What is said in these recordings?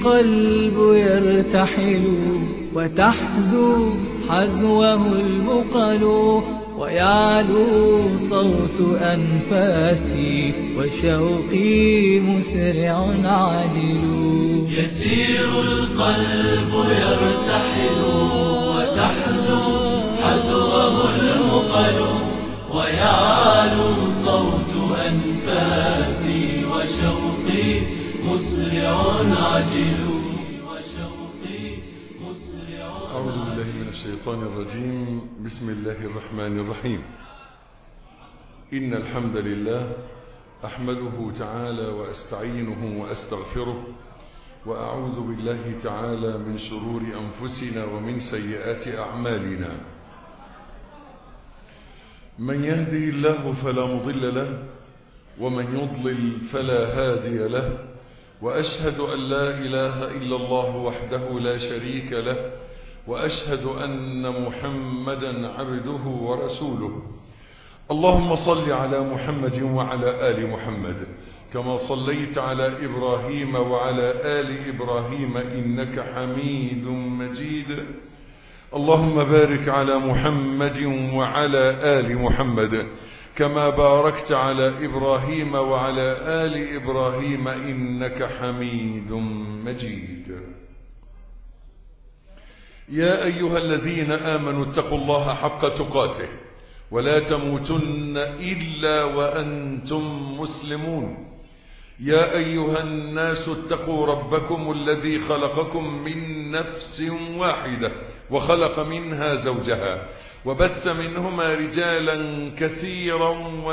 القلب يرتحل وتحذو حذوه المقل ويعلو صوت أنفاسي وشوقي مسرع عاجل يسير القلب يرتحل وتحذو حذوه المقل ويعلو صوت أنفاسي وشوقي مسرع عجل وشوقي مسرع أعوذ بالله من الشيطان الرجيم بسم الله الرحمن الرحيم إن الحمد لله أحمده تعالى وأستعينه وأستغفره وأعوذ بالله تعالى من شرور أنفسنا ومن سيئات أعمالنا من يهدي الله فلا مضل له ومن يضلل فلا هادي له وأشهد أن لا إله إلا الله وحده لا شريك له وأشهد أن محمدا عبده ورسوله اللهم صل على محمد وعلى آل محمد كما صليت على إبراهيم وعلى آل إبراهيم إنك حميد مجيد اللهم بارك على محمد وعلى آل محمد كما باركت على إبراهيم وعلى آل إبراهيم إنك حميد مجيد يا أيها الذين آمنوا اتقوا الله حق تقاته ولا تموتن إلا وأنتم مسلمون يا أيها الناس اتقوا ربكم الذي خلقكم من نفس واحدة وخلق منها زوجها وبث منهما رجالا كثيرا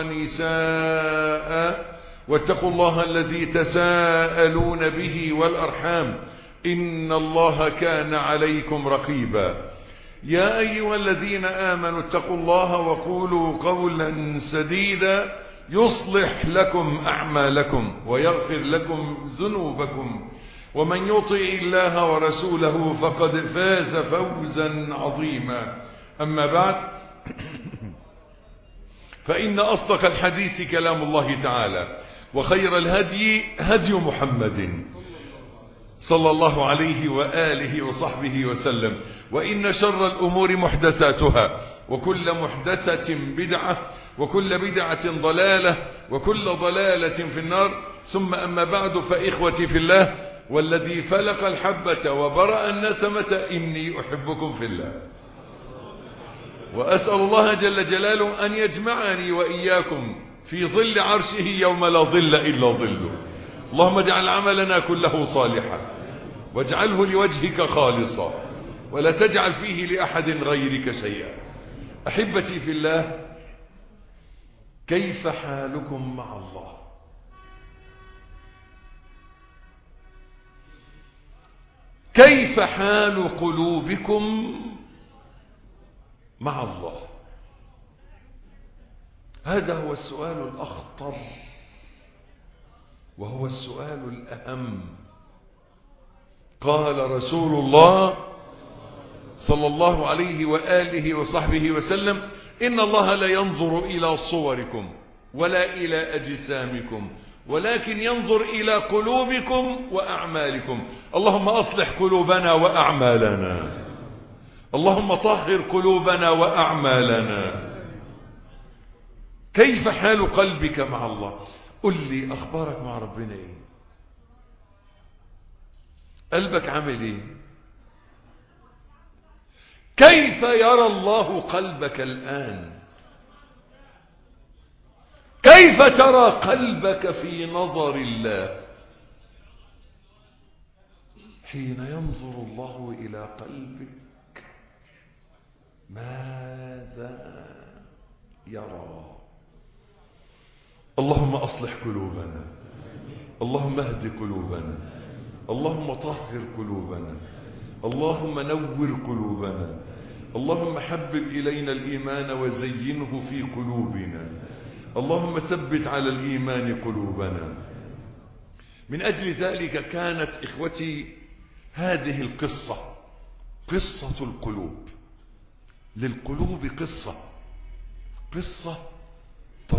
ونساء واتقوا الله الذي تساءلون به والأرحام إن الله كان عليكم رقيبا يا أيها الذين آمنوا اتقوا الله وقولوا قولا سديدا يصلح لكم أعمالكم ويغفر لكم ذنوبكم ومن يطع الله ورسوله فقد فاز فوزا عظيما أما بعد فإن أصدق الحديث كلام الله تعالى وخير الهدي هدي محمد صلى الله عليه وآله وصحبه وسلم وإن شر الأمور محدثاتها وكل محدثة بدعة وكل بدعة ضلالة وكل ضلالة في النار ثم أما بعد فإخوتي في الله والذي فلق الحبة وبرأ النسمة إني أحبكم في الله وأسأل الله جل جلاله أن يجمعني وإياكم في ظل عرشه يوم لا ظل إلا ظله اللهم اجعل عملنا كله صالحا واجعله لوجهك خالصا ولا تجعل فيه لأحد غيرك شيئا أحبتي في الله كيف حالكم مع الله كيف حال قلوبكم مع الله هذا هو السؤال الأخطر وهو السؤال الأهم قال رسول الله صلى الله عليه وآله وصحبه وسلم إن الله لا ينظر إلى صوركم ولا إلى أجسامكم ولكن ينظر إلى قلوبكم وأعمالكم اللهم أصلح قلوبنا وأعمالنا اللهم طهر قلوبنا وأعمالنا كيف حال قلبك مع الله قل لي أخبارك مع ربنا إيه قلبك عامل إيه كيف يرى الله قلبك الآن كيف ترى قلبك في نظر الله حين ينظر الله إلى قلبك ماذا يرى اللهم أصلح قلوبنا اللهم اهد قلوبنا اللهم طهر قلوبنا اللهم نور قلوبنا اللهم حبب إلينا الإيمان وزينه في قلوبنا اللهم ثبت على الإيمان قلوبنا من أجل ذلك كانت إخوتي هذه القصة قصة القلوب للقلوب قصة قصة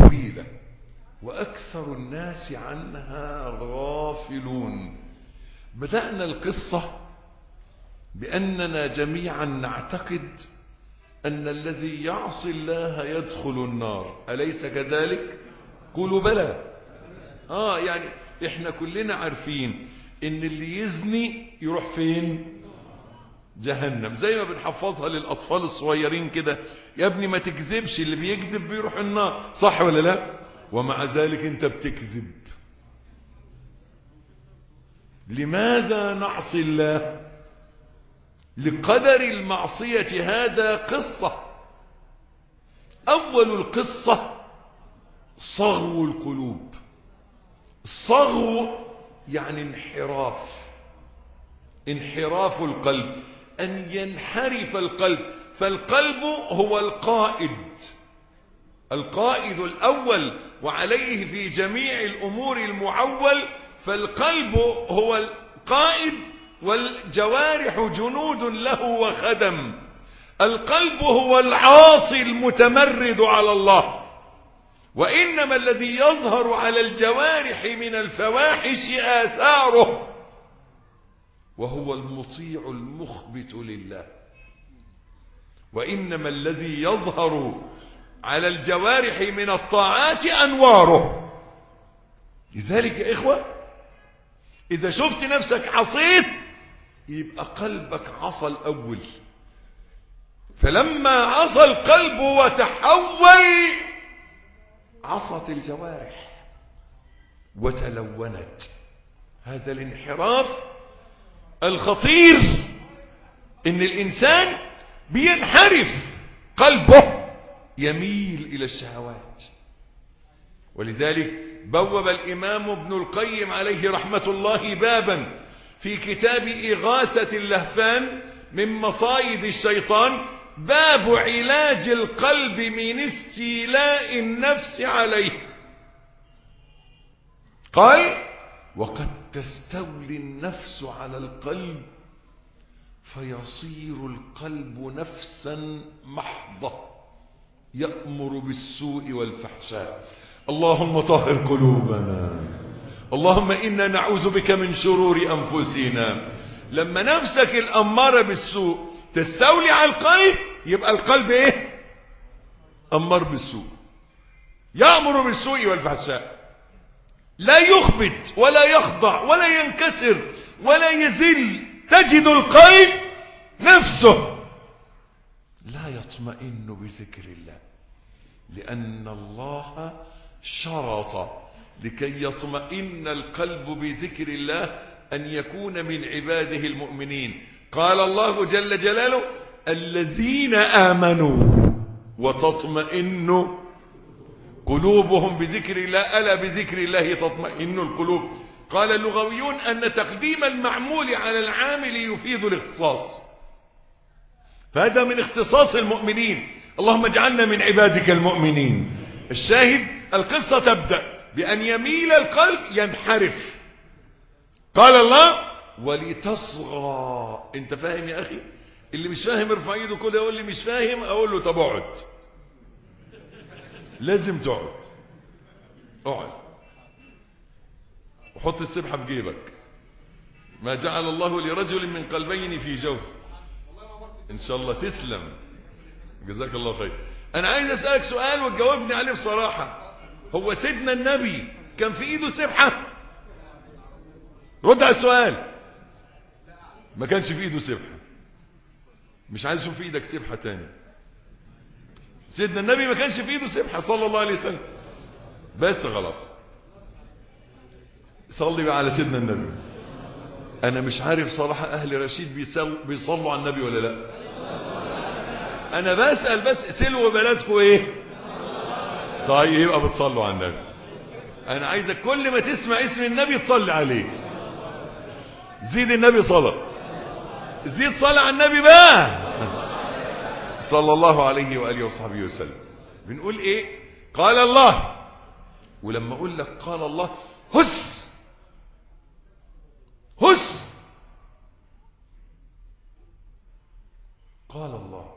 طويلة وأكثر الناس عنها غافلون بدأنا القصة بأننا جميعا نعتقد أن الذي يعصي الله يدخل النار أليس كذلك قولوا بلى آه يعني إحنا كلنا عارفين إن اللي يزني يروح فين جهنم زي ما بنحفظها للأطفال الصغيرين كده يا ابني ما تكذبش اللي بيكذب بيروح النار صح ولا لا ومع ذلك انت بتكذب لماذا نعصي الله لقدر المعصية هذا قصة أول القصة صغو القلوب صغو يعني انحراف انحراف القلب أن ينحرف القلب فالقلب هو القائد القائد الأول وعليه في جميع الأمور المعول فالقلب هو القائد والجوارح جنود له وخدم القلب هو العاصي المتمرد على الله وإنما الذي يظهر على الجوارح من الفواحش آثاره وهو المطيع المخبت لله وإنما الذي يظهر على الجوارح من الطاعات أنواره لذلك يا إخوة إذا شفت نفسك عصيت يبقى قلبك عصى الأول فلما عصى القلب وتحول عصت الجوارح وتلونت هذا الانحراف الخطير ان الانسان بينحرف قلبه يميل الى الشهوات ولذلك بوب الامام ابن القيم عليه رحمة الله بابا في كتاب اغاثة اللهفان من مصايد الشيطان باب علاج القلب من استيلاء النفس عليه قال وقد تستولي النفس على القلب فيصير القلب نفسا محضة يأمر بالسوء والفحشاء اللهم طهر قلوبنا اللهم إنا نعوذ بك من شرور أنفسنا لما نفسك الأمارة بالسوء تستولي على القلب يبقى القلب ايه أمر بالسوء يأمر بالسوء والفحشاء لا يخبت ولا يخضع ولا ينكسر ولا يذل تجد القلب نفسه لا يطمئن بذكر الله لأن الله شرط لكي يطمئن القلب بذكر الله أن يكون من عباده المؤمنين قال الله جل جلاله الذين آمنوا وتطمئن قلوبهم بذكر الله ألا بذكر الله تطمئن القلوب قال اللغويون أن تقديم المعمول على العامل يفيد الاختصاص فهذا من اختصاص المؤمنين اللهم اجعلنا من عبادك المؤمنين الشاهد القصة تبدأ بأن يميل القلب ينحرف قال الله ولتصغى انت فاهم يا أخي اللي مش فاهم ارفع ايده كده يقول لي مش فاهم اقول له طب اقعد لازم تقعد اقعد وحط السبحة في جيبك ما جعل الله لرجل من قلبين في جوف ان شاء الله تسلم جزاك الله خير انا عايز اسألك سؤال وتجاوبني عليه بصراحة هو سيدنا النبي كان في ايده سبحة رد على السؤال ما كانش في ايده سبحة مش عايز اشوف في ايدك سبحة تاني سيدنا النبي ما كانش في ايده سبحة صلى الله عليه وسلم بس خلاص صلي بقى على سيدنا النبي انا مش عارف صراحة اهل رشيد بيصل بيصلوا على النبي ولا لا انا بسأل بس سلوا بلدكم ايه طيب يبقى بتصلوا على النبي انا عايزك كل ما تسمع اسم النبي تصلي عليه زيد النبي صلاة زيد صلاة على النبي بقى صلى الله عليه وآله وصحبه وسلم بنقول ايه قال الله ولما اقول لك قال الله هس هس قال الله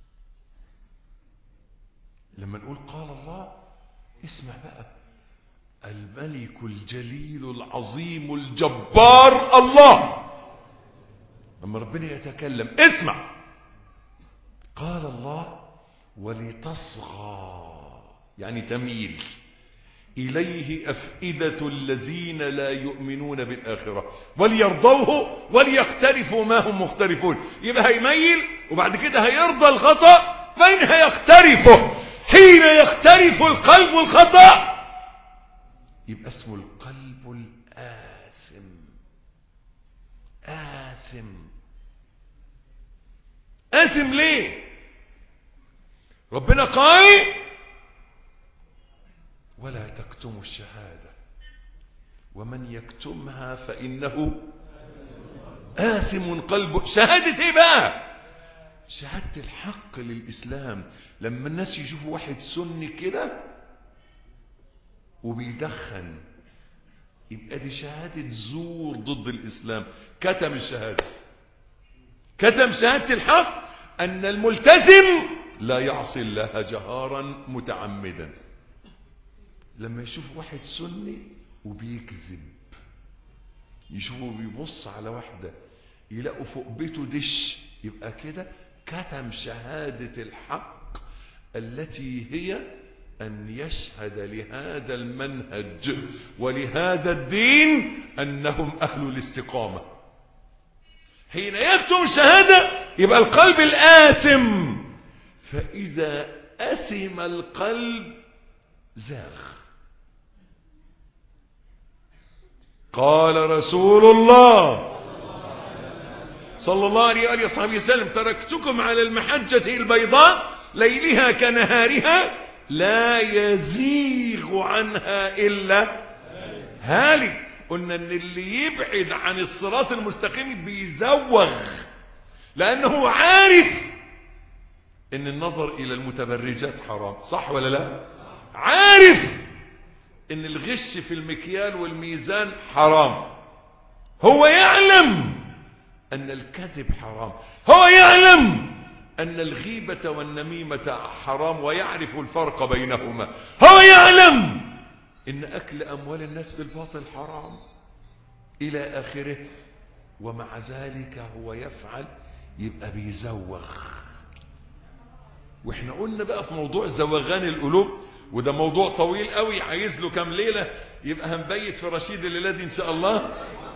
لما نقول قال الله اسمع بقى الملك الجليل العظيم الجبار الله لما ربنا يتكلم اسمع قال الله ولتصغى يعني تميل إليه أفئدة الذين لا يؤمنون بالآخرة وليرضوه وليختلفوا ما هم مختلفون يبقى هيميل وبعد كده هيرضى الخطأ فإن هيختلفه حين يختلف القلب والخطأ يبقى اسمه القلب الآثم آثم آثم ليه ربنا قال ولا تكتموا الشهادة ومن يكتمها فإنه آثم قلبه شهادة ايه بقى شهادة الحق للإسلام لما الناس يشوفوا واحد سني كده وبيدخن يبقى دي شهادة زور ضد الإسلام كتم الشهادة كتم شهادة الحق أن الملتزم لا يعصي الله جهارا متعمدا لما يشوف واحد سني وبيكذب يشوفه بيبص على واحدة يلاقوا فوق بيته دش يبقى كده كتم شهادة الحق التي هي أن يشهد لهذا المنهج ولهذا الدين أنهم أهل الاستقامة حين يكتم الشهادة يبقى القلب الآثم فإذا أثم القلب زاغ قال رسول الله صلى الله عليه وآله وصحبه وسلم تركتكم على المحجة البيضاء ليلها كنهارها لا يزيغ عنها إلا هالك قلنا ان اللي يبعد عن الصراط المستقيم بيزوغ لانه عارف ان النظر الى المتبرجات حرام صح ولا لا عارف ان الغش في المكيال والميزان حرام هو يعلم ان الكذب حرام هو يعلم ان الغيبة والنميمة حرام ويعرف الفرق بينهما هو يعلم ان اكل اموال الناس بالباطل حرام الى اخره ومع ذلك هو يفعل يبقى بيزوغ واحنا قلنا بقى في موضوع زوغان القلوب وده موضوع طويل قوي عايز له كام ليلة يبقى هنبيت في رشيد الليلة دي ان شاء الله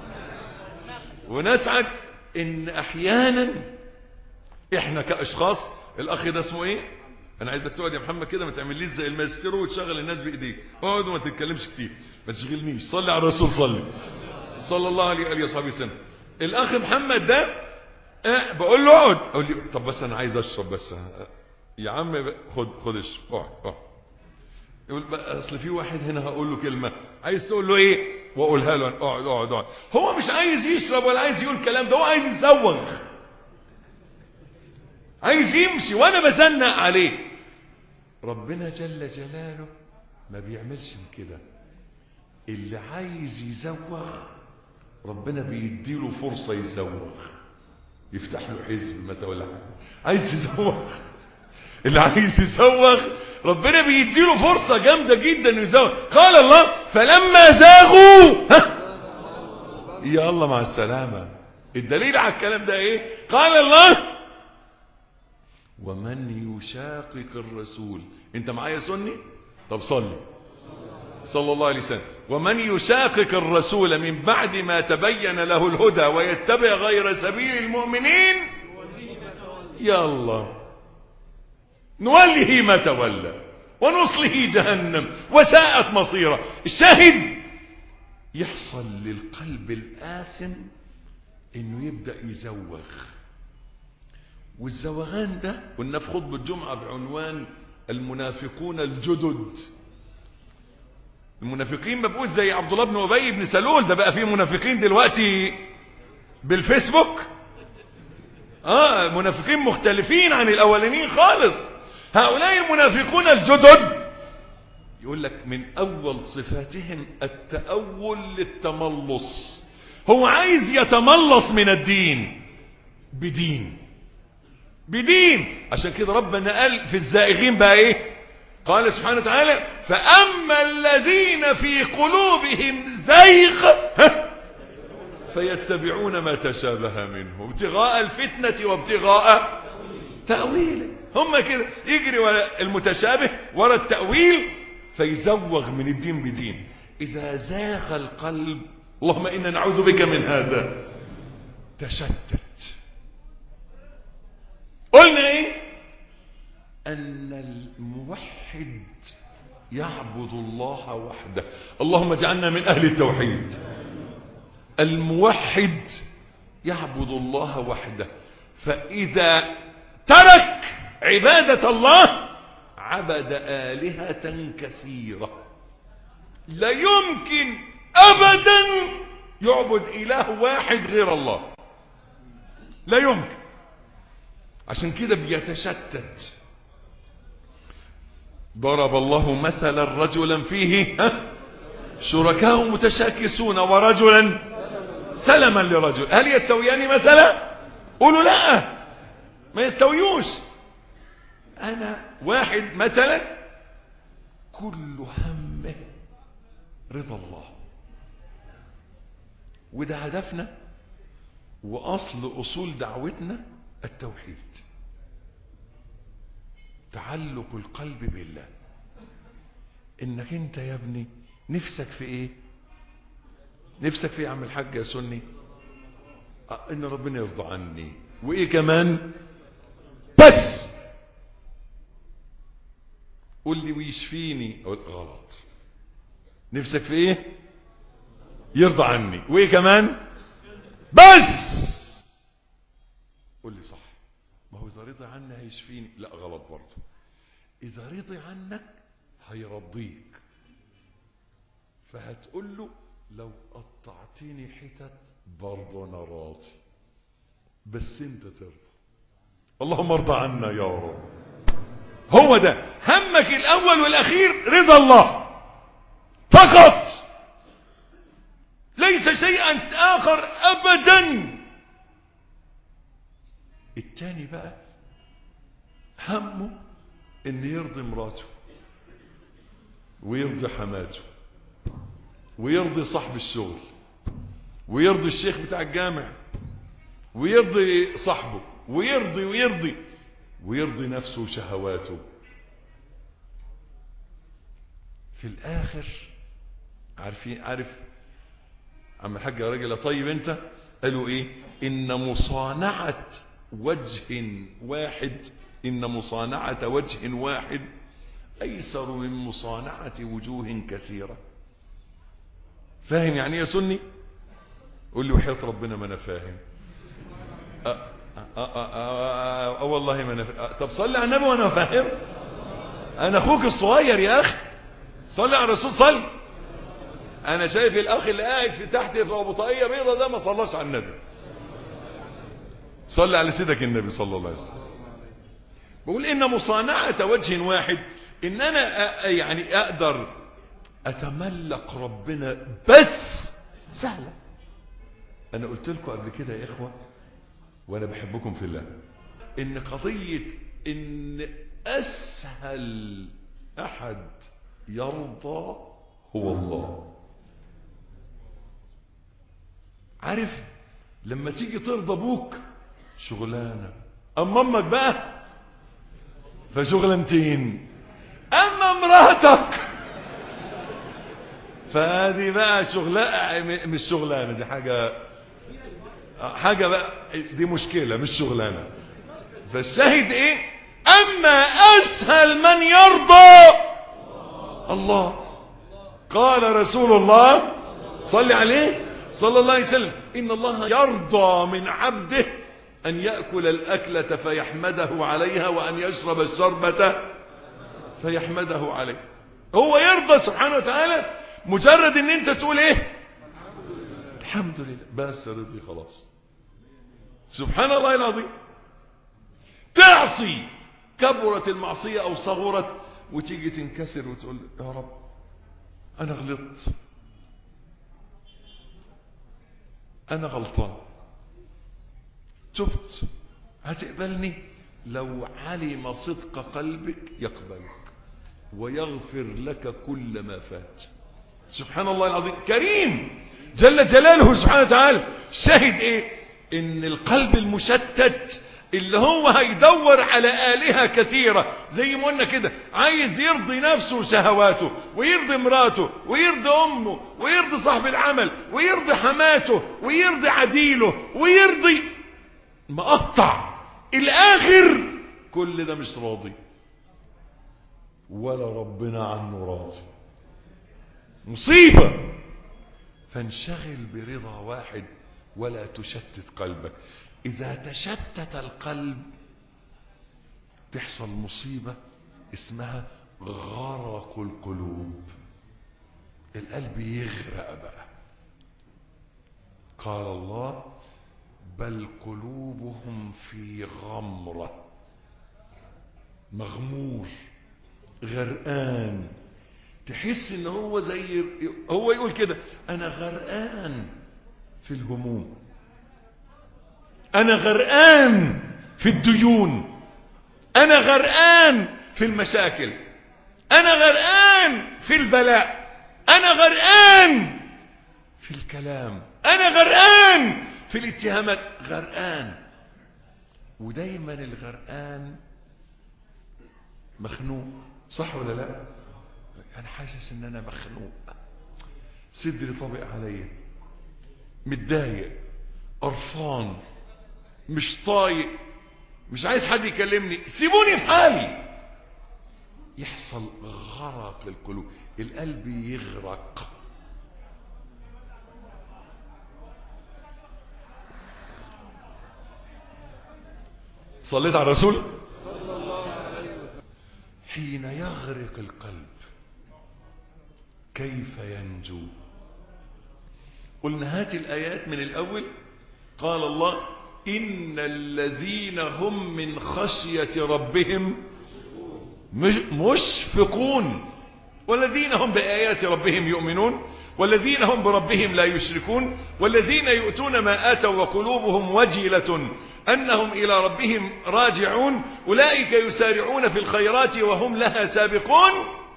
ونسعد ان احيانا احنا كاشخاص الاخ ده اسمه ايه انا عايزك تقعد يا محمد كده ما تعمليش زي الماسترو وتشغل الناس بايديك اقعد وما تتكلمش كتير ما تشغلنيش صلي على الرسول صلي صلى الله عليه واله وصحبه وسلم الاخ محمد ده اه بقول له اقعد اقول لي طب بس انا عايز اشرب بس يا عم خد خد اشرب اقعد اقعد يقول بقى اصل في واحد هنا هقول له كلمه عايز تقول له ايه واقولها له اقعد اقعد اقعد هو مش عايز يشرب ولا عايز يقول كلام ده هو عايز يزوغ عايز يمشي وانا بزنق عليه ربنا جل جلاله ما بيعملش كده اللي عايز يزوغ ربنا بيديله فرصة يزوغ يفتح له حزب مثلا ولا حاجة عايز يزوغ اللي عايز يزوغ ربنا بيديله فرصة جامدة جدا انه يزوغ قال الله فلما زاغوا ها يا الله مع السلامة الدليل على الكلام ده ايه قال الله ومن يشاقق الرسول انت معايا سني طب صلي صلى الله عليه وسلم ومن يشاقق الرسول من بعد ما تبين له الهدى ويتبع غير سبيل المؤمنين يا الله نوله ما تولى ونصله جهنم وساءت مصيره الشاهد يحصل للقلب الآثم انه يبدأ يزوغ والزوغان ده قلنا في خطبة الجمعة بعنوان المنافقون الجدد المنافقين ما بقوش زي عبد الله بن ابي بن سلول ده بقى فيه منافقين دلوقتي بالفيسبوك اه منافقين مختلفين عن الاولانيين خالص هؤلاء المنافقون الجدد يقول لك من اول صفاتهم التأول للتملص هو عايز يتملص من الدين بدين بدين عشان كده ربنا قال في الزائغين بقى ايه قال سبحانه وتعالى فأما الذين في قلوبهم زيغ ها، فيتبعون ما تشابه منه ابتغاء الفتنة وابتغاء تأويله هم كده يجري ورا المتشابه ورا التأويل فيزوغ من الدين بدين إذا زاغ القلب اللهم إنا نعوذ بك من هذا تشتت قلنا ايه ان الموحد يعبد الله وحده اللهم اجعلنا من اهل التوحيد الموحد يعبد الله وحده فاذا ترك عبادة الله عبد آلهة كثيرة لا يمكن ابدا يعبد اله واحد غير الله لا يمكن عشان كده بيتشتت ضرب الله مثلا رجلا فيه ها شركاء متشاكسون ورجلا سلما لرجل هل يستويان مثلا قولوا لا ما يستويوش انا واحد مثلا كل همه رضا الله وده هدفنا واصل اصول دعوتنا التوحيد تعلق القلب بالله انك انت يا ابني نفسك في ايه نفسك في ايه يا عم الحاج يا سني آه، ان ربنا يرضى عني وايه كمان بس قول لي ويشفيني اقول غلط نفسك في ايه يرضى عني وايه كمان بس قول لي صح ما هو اذا رضي عني هيشفيني لا غلط برضه اذا رضي عنك هيرضيك فهتقول له لو قطعتني حتت برضه انا راضي بس انت ترضى اللهم ارضى عنا يا رب هو ده همك الاول والاخير رضا الله فقط ليس شيئا اخر ابدا التاني بقى همه ان يرضي مراته ويرضي حماته ويرضي صاحب الشغل ويرضي الشيخ بتاع الجامع ويرضي صاحبه ويرضي ويرضي ويرضي نفسه وشهواته في الاخر عارفين عارف عم الحاج يا راجل يا طيب انت قالوا ايه ان مصانعة وجه واحد ان مصانعة وجه واحد ايسر من مصانعة وجوه كثيرة فاهم يعني ايه يا سني قول لي وحياة ربنا ما انا فاهم أه أه أه أه أه والله ما انا فاهم طب صلي على النبي وانا فاهم انا اخوك الصغير يا اخي صلي على الرسول صلي انا شايف الاخ اللي قاعد في تحت في ابو طاقيه بيضه ده ما صلاش على النبي صلي على سيدك النبي صلى الله عليه وسلم بقول ان مصانعه وجه واحد ان انا أ- يعني اقدر اتملق ربنا بس سهله انا قلت لكم قبل كده يا اخوه وانا بحبكم في الله ان قضيه ان اسهل احد يرضى هو الله عارف لما تيجي ترضى ابوك شغلانه اما امك بقى فشغلانتين اما امراتك فهذه بقى شغلانه مش شغلانه دي حاجه حاجه بقى دي مشكله مش شغلانه فالشاهد ايه اما اسهل من يرضى الله قال رسول الله صل عليه صلى الله عليه وسلم إن الله يرضى من عبده أن يأكل الأكلة فيحمده عليها وأن يشرب الشربة فيحمده عليه هو يرضى سبحانه وتعالى مجرد ان انت تقول ايه الحمد لله بس رضي خلاص سبحان الله العظيم تعصي كبرت المعصية او صغرت وتيجي تنكسر وتقول يا رب انا غلطت انا غلطان تبت هتقبلني لو علم صدق قلبك يقبلك ويغفر لك كل ما فات سبحان الله العظيم كريم جل جلاله سبحانه وتعالى شاهد ايه ان القلب المشتت اللي هو هيدور على آلهة كثيرة زي ما قلنا كده عايز يرضي نفسه وشهواته ويرضي مراته ويرضي أمه ويرضي صاحب العمل ويرضي حماته ويرضي عديله ويرضي مقطع الآخر كل ده مش راضي ولا ربنا عنه راضي مصيبة فانشغل برضا واحد ولا تشتت قلبك إذا تشتت القلب تحصل مصيبة اسمها غرق القلوب القلب يغرق بقى قال الله بل قلوبهم في غمرة مغمور غرقان تحس ان هو زي هو يقول كده انا غرقان في الهموم انا غرقان في الديون انا غرقان في المشاكل انا غرقان في البلاء انا غرقان في الكلام انا غرقان في الاتهامات غرقان ودايما الغرقان مخنوق صح ولا لا انا حاسس ان انا مخنوق صدري طابق عليا متضايق قرفان مش طايق مش عايز حد يكلمني سيبوني في حالي يحصل غرق للقلوب القلب يغرق صليت على الرسول حين يغرق القلب كيف ينجو قلنا هات الآيات من الأول قال الله إن الذين هم من خشية ربهم مش مشفقون والذين هم بآيات ربهم يؤمنون والذين هم بربهم لا يشركون والذين يؤتون ما آتوا وقلوبهم وجلة أنهم إلى ربهم راجعون أولئك يسارعون في الخيرات وهم لها سابقون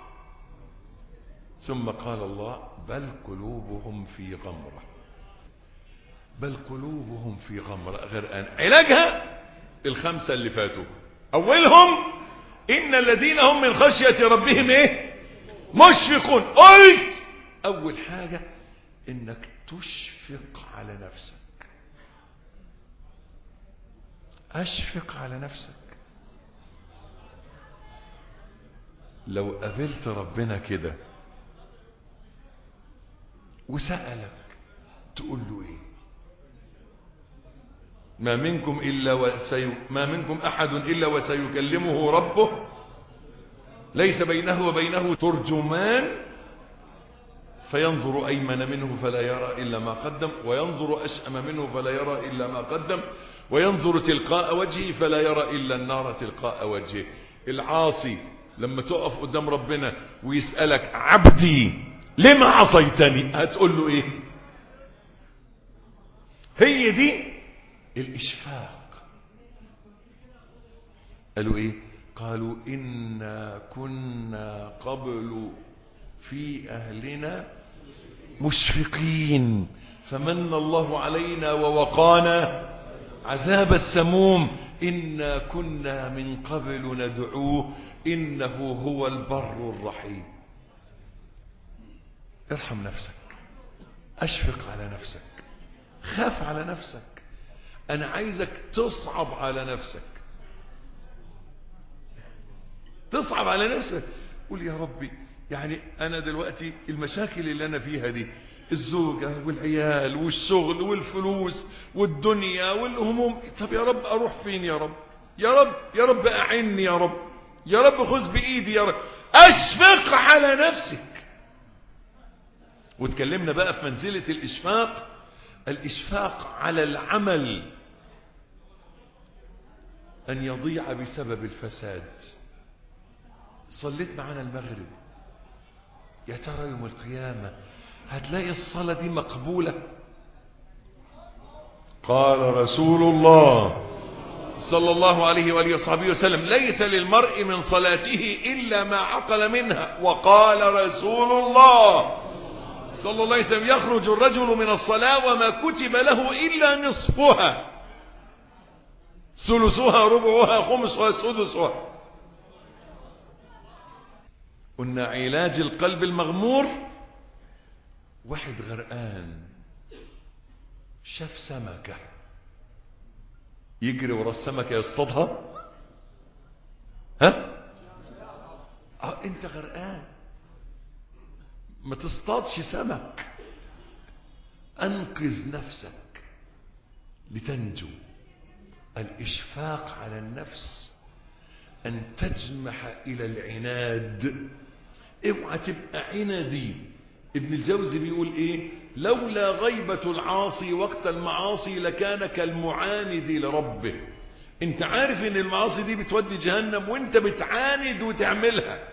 ثم قال الله بل قلوبهم في غمرة بل قلوبهم في غمرة غرقان علاجها الخمسة اللي فاتوا أولهم إن الذين هم من خشية ربهم إيه مشفقون قلت أول حاجة إنك تشفق على نفسك أشفق على نفسك لو قابلت ربنا كده وسألك تقول له ايه ما منكم إلا وسي... ما منكم أحد إلا وسيكلمه ربه ليس بينه وبينه ترجمان فينظر أيمن منه فلا يرى إلا ما قدم وينظر أشأم منه فلا يرى إلا ما قدم وينظر تلقاء وجهه فلا يرى إلا النار تلقاء وجهه العاصي لما تقف قدام ربنا ويسألك عبدي لما عصيتني هتقول له ايه هي دي الاشفاق قالوا ايه قالوا إنا كنا قبل في أهلنا مشفقين فمن الله علينا ووقانا عذاب السموم إنا كنا من قبل ندعوه إنه هو البر الرحيم ارحم نفسك أشفق على نفسك خاف على نفسك أنا عايزك تصعب على نفسك تصعب على نفسك قول يا ربي يعني أنا دلوقتي المشاكل اللي أنا فيها دي الزوجة والعيال والشغل والفلوس والدنيا والهموم طب يا رب أروح فين يا رب يا رب يا رب أعني يا رب يا رب خذ بإيدي يا رب أشفق على نفسك وتكلمنا بقى في منزلة الإشفاق الإشفاق على العمل أن يضيع بسبب الفساد صليت معنا المغرب يا ترى يوم القيامة هتلاقي الصلاة دي مقبولة قال رسول الله صلى الله عليه وآله وصحبه وسلم ليس للمرء من صلاته إلا ما عقل منها وقال رسول الله صلى الله عليه وسلم يخرج الرجل من الصلاة وما كتب له إلا نصفها ثلثها ربعها خمسها سدسها قلنا علاج القلب المغمور واحد غرقان شاف سمكة يجري ورا السمكة يصطادها ها اه انت غرقان ما تصطادش سمك انقذ نفسك لتنجو الاشفاق على النفس ان تجمح الى العناد اوعى تبقى عنادي ابن الجوزي بيقول ايه لولا غيبة العاصي وقت المعاصي لكان كالمعاند لربه انت عارف ان المعاصي دي بتودي جهنم وانت بتعاند وتعملها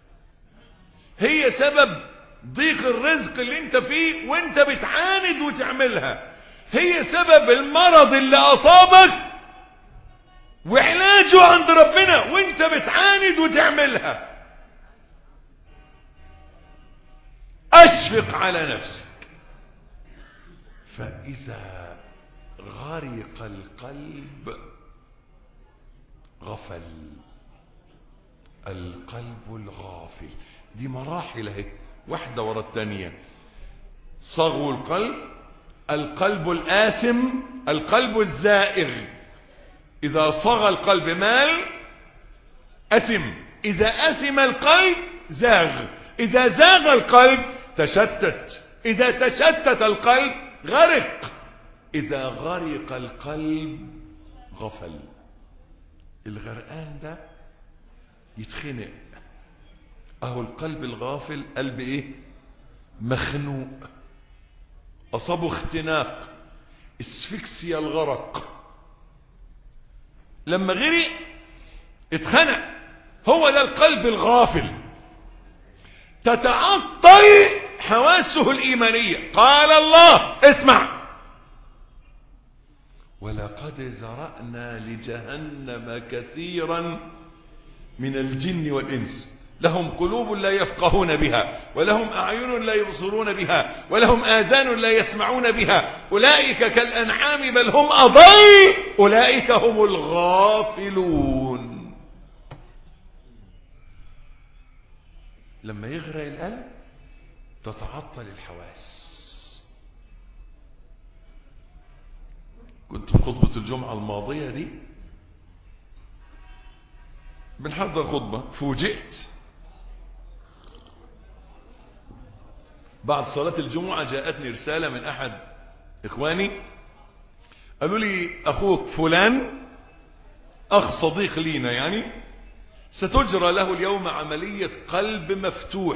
هي سبب ضيق الرزق اللي انت فيه وانت بتعاند وتعملها هي سبب المرض اللي اصابك وعلاجه عند ربنا وانت بتعاند وتعملها اشفق على نفسك فاذا غرق القلب غفل القلب الغافل دي مراحل اهي واحدة ورا الثانية صغو القلب القلب الآثم القلب الزائغ إذا صغى القلب مال أثم إذا أثم القلب زاغ إذا زاغ القلب تشتت إذا تشتت القلب غرق إذا غرق القلب غفل الغرقان ده يتخنق اهو القلب الغافل قلب ايه مخنوق اصابه اختناق اسفكسيا الغرق لما غرق اتخنق هو ده القلب الغافل تتعطل حواسه الإيمانية قال الله اسمع ولقد ذرأنا لجهنم كثيرا من الجن والإنس لهم قلوب لا يفقهون بها ولهم أعين لا يبصرون بها ولهم آذان لا يسمعون بها أولئك كالأنعام بل هم أضل أولئك هم الغافلون لما يغرق القلب تتعطل الحواس كنت في خطبة الجمعة الماضية دي بنحضر خطبة فوجئت بعد صلاة الجمعة جاءتني رسالة من أحد إخواني قالوا لي أخوك فلان أخ صديق لينا يعني ستجرى له اليوم عملية قلب مفتوح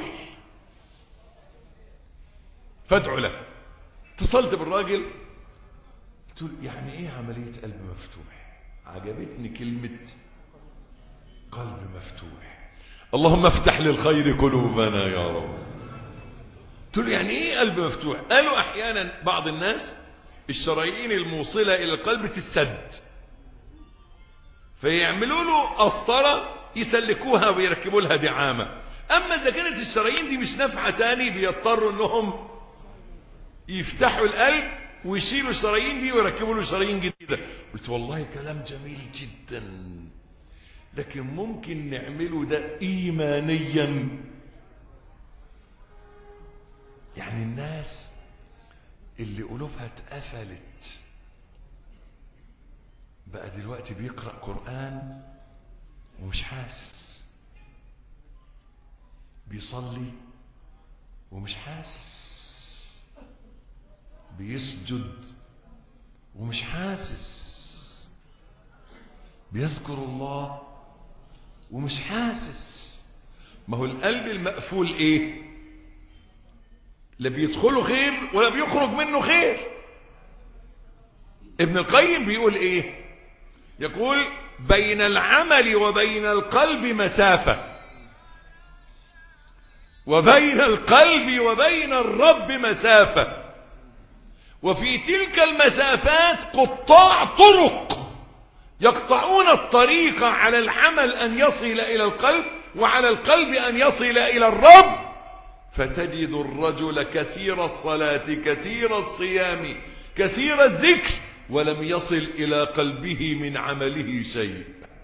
فادعوا له اتصلت بالراجل قلت له يعني ايه عملية قلب مفتوح عجبتني كلمة قلب مفتوح اللهم افتح للخير قلوبنا يا رب قلت له يعني ايه قلب مفتوح قالوا احيانا بعض الناس الشرايين الموصلة الى القلب تسد فيعملوا له قسطرة يسلكوها ويركبوا لها دعامة اما اذا كانت الشرايين دي مش نافعة تاني بيضطروا انهم يفتحوا القلب ويشيلوا الشرايين دي ويركبوا له شرايين جديدة قلت والله كلام جميل جدا لكن ممكن نعمله ده ايمانيا يعني الناس اللي قلوبها اتقفلت بقى دلوقتي بيقرأ قرآن ومش حاسس بيصلي ومش حاسس بيسجد ومش حاسس بيذكر الله ومش حاسس ما هو القلب المقفول ايه لا بيدخله خير ولا بيخرج منه خير ابن القيم بيقول ايه يقول بين العمل وبين القلب مسافة وبين القلب وبين الرب مسافة وفي تلك المسافات قطاع طرق يقطعون الطريق على العمل أن يصل إلى القلب وعلى القلب أن يصل إلى الرب فتجد الرجل كثير الصلاة كثير الصيام كثير الذكر ولم يصل إلى قلبه من عمله شيء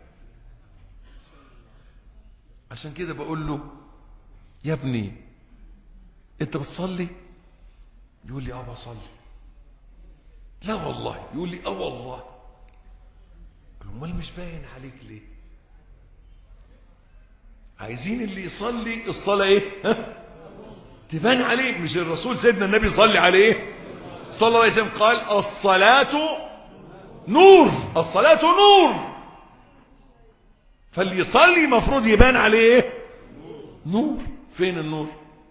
عشان كده بقول له يا ابني انت بتصلي يقول لي اه بصلي لا والله يقول لي اه والله امال مش باين عليك ليه عايزين اللي يصلي الصلاة ايه ها؟ تبان عليه مش الرسول سيدنا النبي صلي عليه صلى الله عليه وسلم قال الصلاة نور الصلاة نور فاللي يصلي مفروض يبان عليه ايه نور فين النور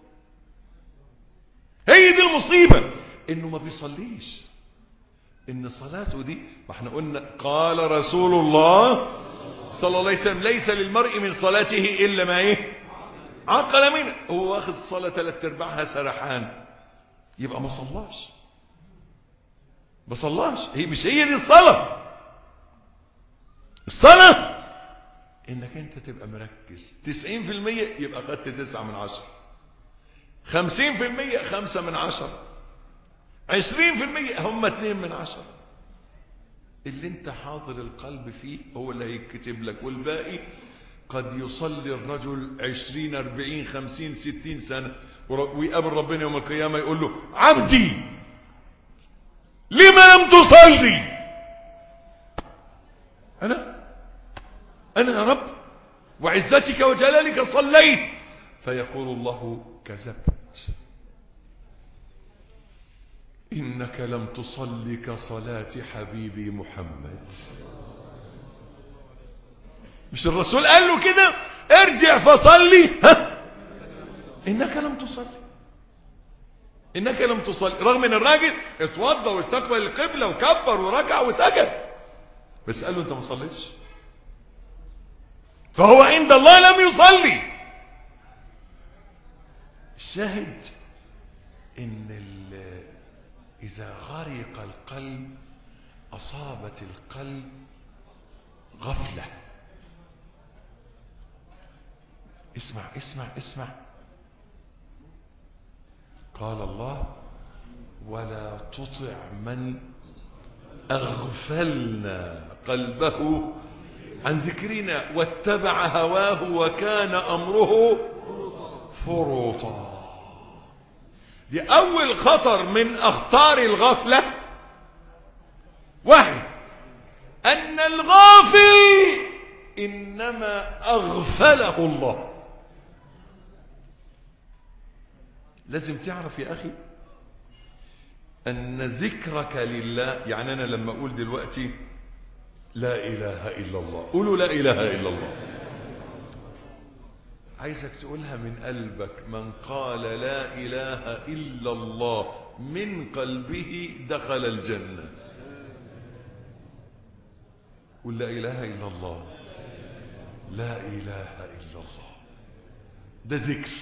هي دي المصيبة انه ما بيصليش ان صلاته دي ما احنا قلنا قال رسول الله صلى الله عليه وسلم ليس للمرء من صلاته الا ما ايه عقل منه هو واخد الصلاة ثلاث ارباعها سرحان يبقى ما صلاش ما صلاش هي مش هي دي الصلاة الصلاة انك انت تبقى مركز تسعين في المية يبقى خدت تسعة من عشرة خمسين في المية خمسة من عشرة عشرين في المية هم اتنين من عشرة اللي انت حاضر القلب فيه هو اللي هيكتب لك والباقي قد يصلي الرجل عشرين اربعين خمسين ستين سنة ويقابل ربنا يوم القيامة يقول له عبدي لما لم تصلي انا انا يا رب وعزتك وجلالك صليت فيقول الله كذبت إنك لم تصل كصلاة حبيبي محمد مش الرسول قال له كده ارجع فصلي ها إنك لم تصلي إنك لم تصلي رغم ان الراجل اتوضى واستقبل القبلة وكبر وركع وسجد بس قال له انت ما صليتش فهو عند الله لم يصلي الشاهد ان إذا غرق القلب أصابت القلب غفلة اسمع اسمع اسمع قال الله ولا تطع من أغفلنا قلبه عن ذكرنا واتبع هواه وكان أمره فرطا دي اول خطر من اخطار الغفلة واحد ان الغافل انما اغفله الله لازم تعرف يا اخي ان ذكرك لله يعني انا لما اقول دلوقتي لا اله الا الله قولوا لا اله الا الله عايزك تقولها من قلبك من قال لا إله إلا الله من قلبه دخل الجنة قل لا إله إلا الله لا إله إلا الله ده ذكر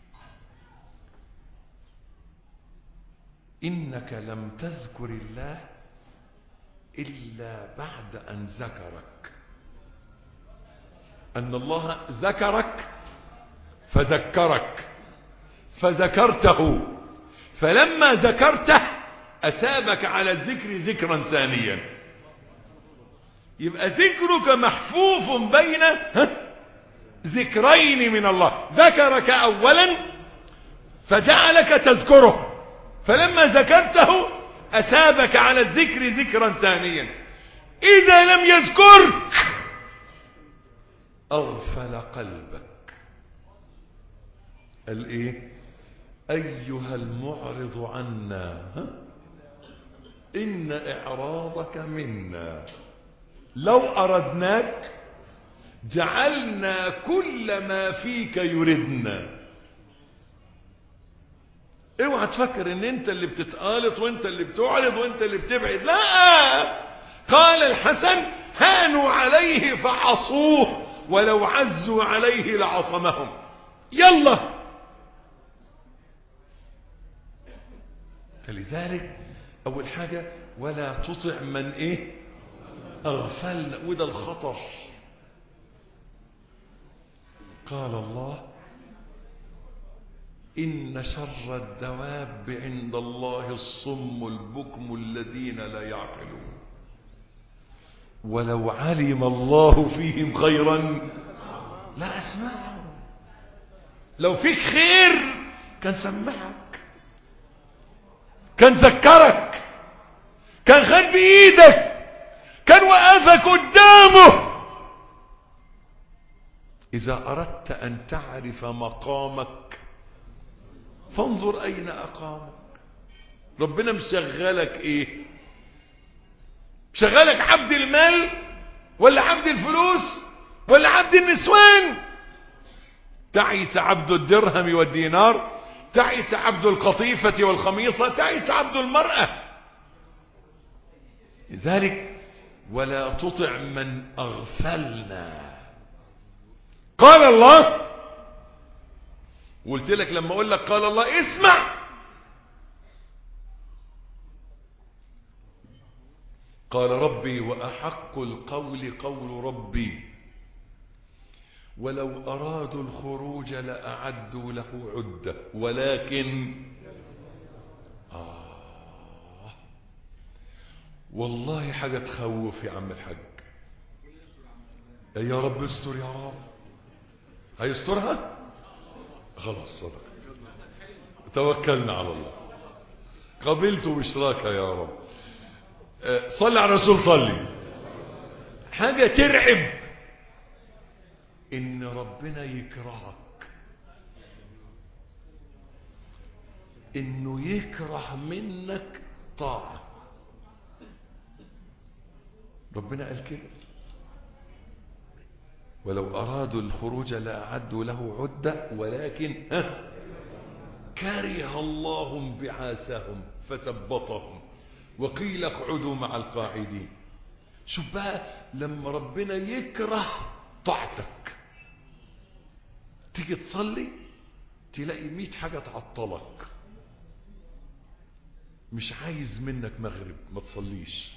إنك لم تذكر الله إلا بعد أن ذكرك أن الله ذكرك فذكرك فذكرته فلما ذكرته أثابك على الذكر ذكرا ثانيا يبقى ذكرك محفوف بين ذكرين من الله ذكرك أولا فجعلك تذكره فلما ذكرته أثابك على الذكر ذكرا ثانيا إذا لم يذكرك أغفل قلبك قال ايه ايها المعرض عنا ها؟ ان اعراضك منا لو اردناك جعلنا كل ما فيك يردنا اوعى تفكر ان انت اللي بتتقالط وانت اللي بتعرض وانت اللي بتبعد لا قال الحسن هانوا عليه فعصوه ولو عزوا عليه لعصمهم يلا فلذلك اول حاجة ولا تطع من ايه أغفلنا وده الخطر قال الله إن شر الدواب عند الله الصم البكم الذين لا يعقلون ولو علم الله فيهم خيرا لا أسمعهم لو فيك خير كان سمعك كان ذكرك كان خد بإيدك كان وقفك قدامه إذا أردت أن تعرف مقامك فانظر أين أقامك ربنا مشغلك إيه مشغلك عبد المال ولا عبد الفلوس ولا عبد النسوان تعيس عبد الدرهم والدينار تعيس عبد القطيفة والخميصة تعيس عبد المرأة لذلك ولا تطع من أغفلنا قال الله قلت لك لما اقول لك قال الله اسمع قال ربي واحق القول قول ربي ولو ارادوا الخروج لاعدوا له عده ولكن آه والله حاجه تخوف يا عم الحاج يا رب استر يا رب هيسترها خلاص صدق توكلنا على الله قبلت بشراك يا رب صلي على الرسول صلي حاجة ترعب ان ربنا يكرهك انه يكره منك طاعة ربنا قال كده ولو أرادوا الخروج لأعدوا له عدة ولكن ها كره الله انبعاثهم فثبطهم وقيل اقعدوا مع القاعدين شوف بقى لما ربنا يكره طاعتك تيجي تصلي تلاقي مئة حاجة تعطلك مش عايز منك مغرب ما تصليش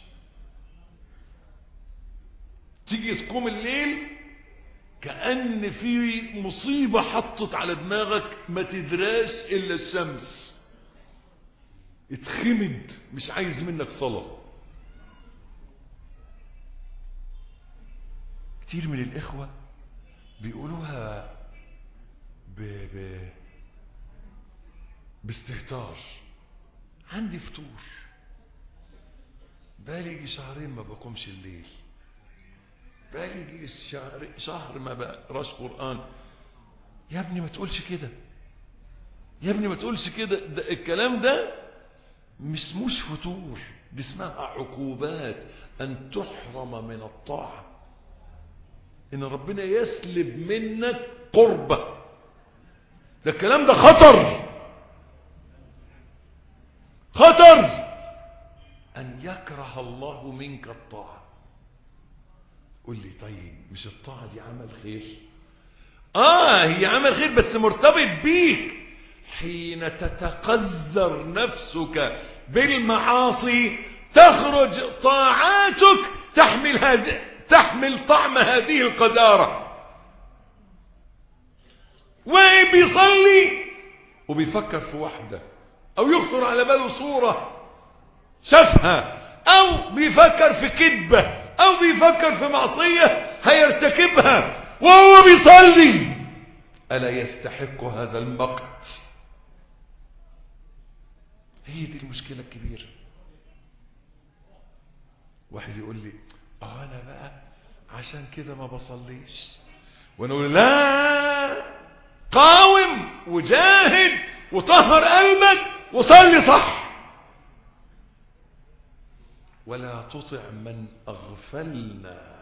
تيجي تقوم الليل كأن في مصيبة حطت على دماغك ما تدراش إلا الشمس اتخمد مش عايز منك صلاة كتير من الإخوة بيقولوها ب... ب... باستهتار عندي فطور بالي شهرين ما بقومش الليل بقالي شهر, شهر ما بقراش قرآن يا ابني ما تقولش كده يا ابني ما تقولش كده ده الكلام ده مش اسموش فتور دي اسمها عقوبات ان تحرم من الطاعة ان ربنا يسلب منك قربة ده الكلام ده خطر خطر ان يكره الله منك الطاعه قول لي طيب مش الطاعة دي عمل خير اه هي عمل خير بس مرتبط بيك حين تتقذر نفسك بالمعاصي تخرج طاعاتك تحمل هذه تحمل طعم هذه القدارة وبيصلي وبيفكر في واحدة او يخطر على باله صورة شافها او بيفكر في كذبة او بيفكر في معصية هيرتكبها وهو بيصلي ألا يستحق هذا المقت هي دي المشكلة الكبيرة واحد يقول لي اه انا بقى عشان كده ما بصليش وانا اقول لا قاوم وجاهد وطهر قلبك وصلي صح ولا تطع من أغفلنا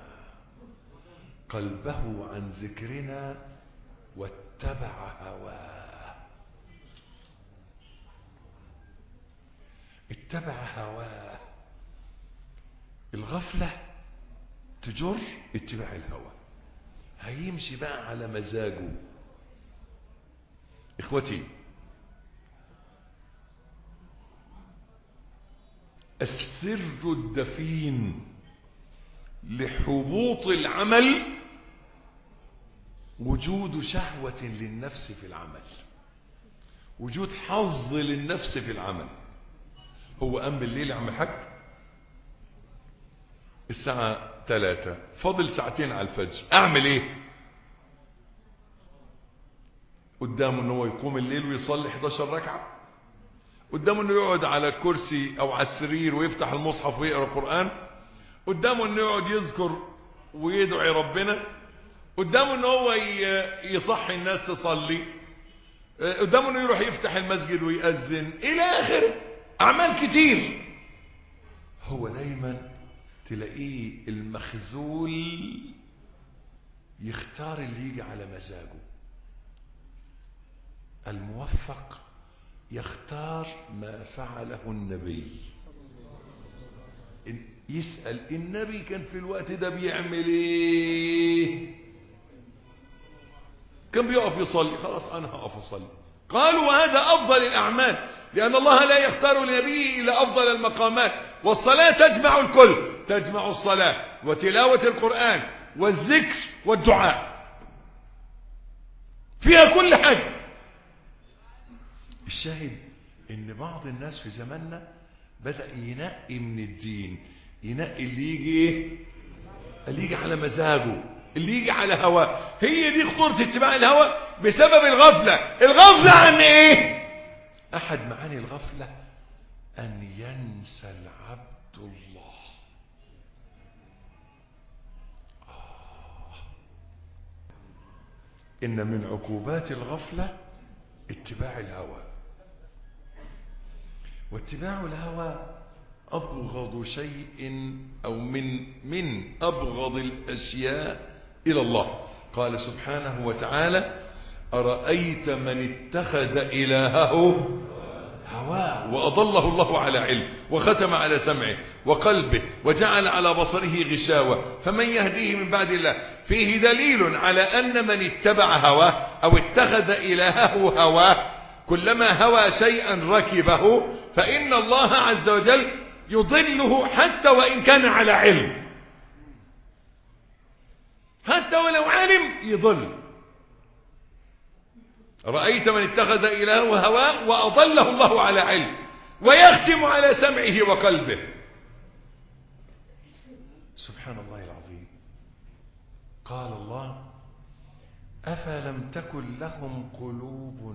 قلبه عن ذكرنا واتبع هواه اتبع هواه الغفلة تجر اتباع الهوى هيمشي بقى على مزاجه اخوتي السر الدفين لحبوط العمل وجود شهوة للنفس في العمل وجود حظ للنفس في العمل هو قام بالليل يا عم الحاج الساعة 3 فاضل ساعتين على الفجر اعمل ايه قدامه ان هو يقوم الليل ويصلي 11 ركعة قدامه انه يقعد على الكرسي او على السرير ويفتح المصحف ويقرا قرآن قدامه انه يقعد يذكر ويدعي ربنا قدامه ان هو يصحي الناس تصلي قدامه انه يروح يفتح المسجد ويأذن الى اخره اعمال كتير هو دايما تلاقيه المخزول يختار اللي يجي على مزاجه الموفق يختار ما فعله النبي يسأل النبي كان في الوقت ده بيعمل ايه كان بيقف يصلي خلاص انا هقف اصلي قالوا وهذا افضل الاعمال لان الله لا يختار لنبيه الا افضل المقامات والصلاة تجمع الكل تجمع الصلاة وتلاوة القرآن والذكر والدعاء فيها كل حاجة الشاهد ان بعض الناس في زماننا بدأ ينقي من الدين ينقي اللي يجي ايه اللي يجي على مزاجه اللي يجي على هواه هي دي خطورة اتباع الهوى بسبب الغفلة الغفلة عن ايه احد معاني الغفلة ان ينسى العبد الله آه. ان من عقوبات الغفلة اتباع الهوى واتباع الهوى أبغض شيء أو من من أبغض الأشياء إلى الله قال سبحانه وتعالى أرأيت من اتخذ إلهه هواه وأضله الله على علم وختم على سمعه وقلبه وجعل على بصره غشاوة فمن يهديه من بعد الله فيه دليل على أن من اتبع هواه أو اتخذ إلهه هواه كلما هوى شيئا ركبه فإن الله عز وجل يضله حتى وإن كان على علم حتى ولو علم يضل رأيت من اتخذ إلهه هواه وأضله الله على علم ويختم على سمعه وقلبه سبحان الله العظيم قال الله أفلم تكن لهم قلوب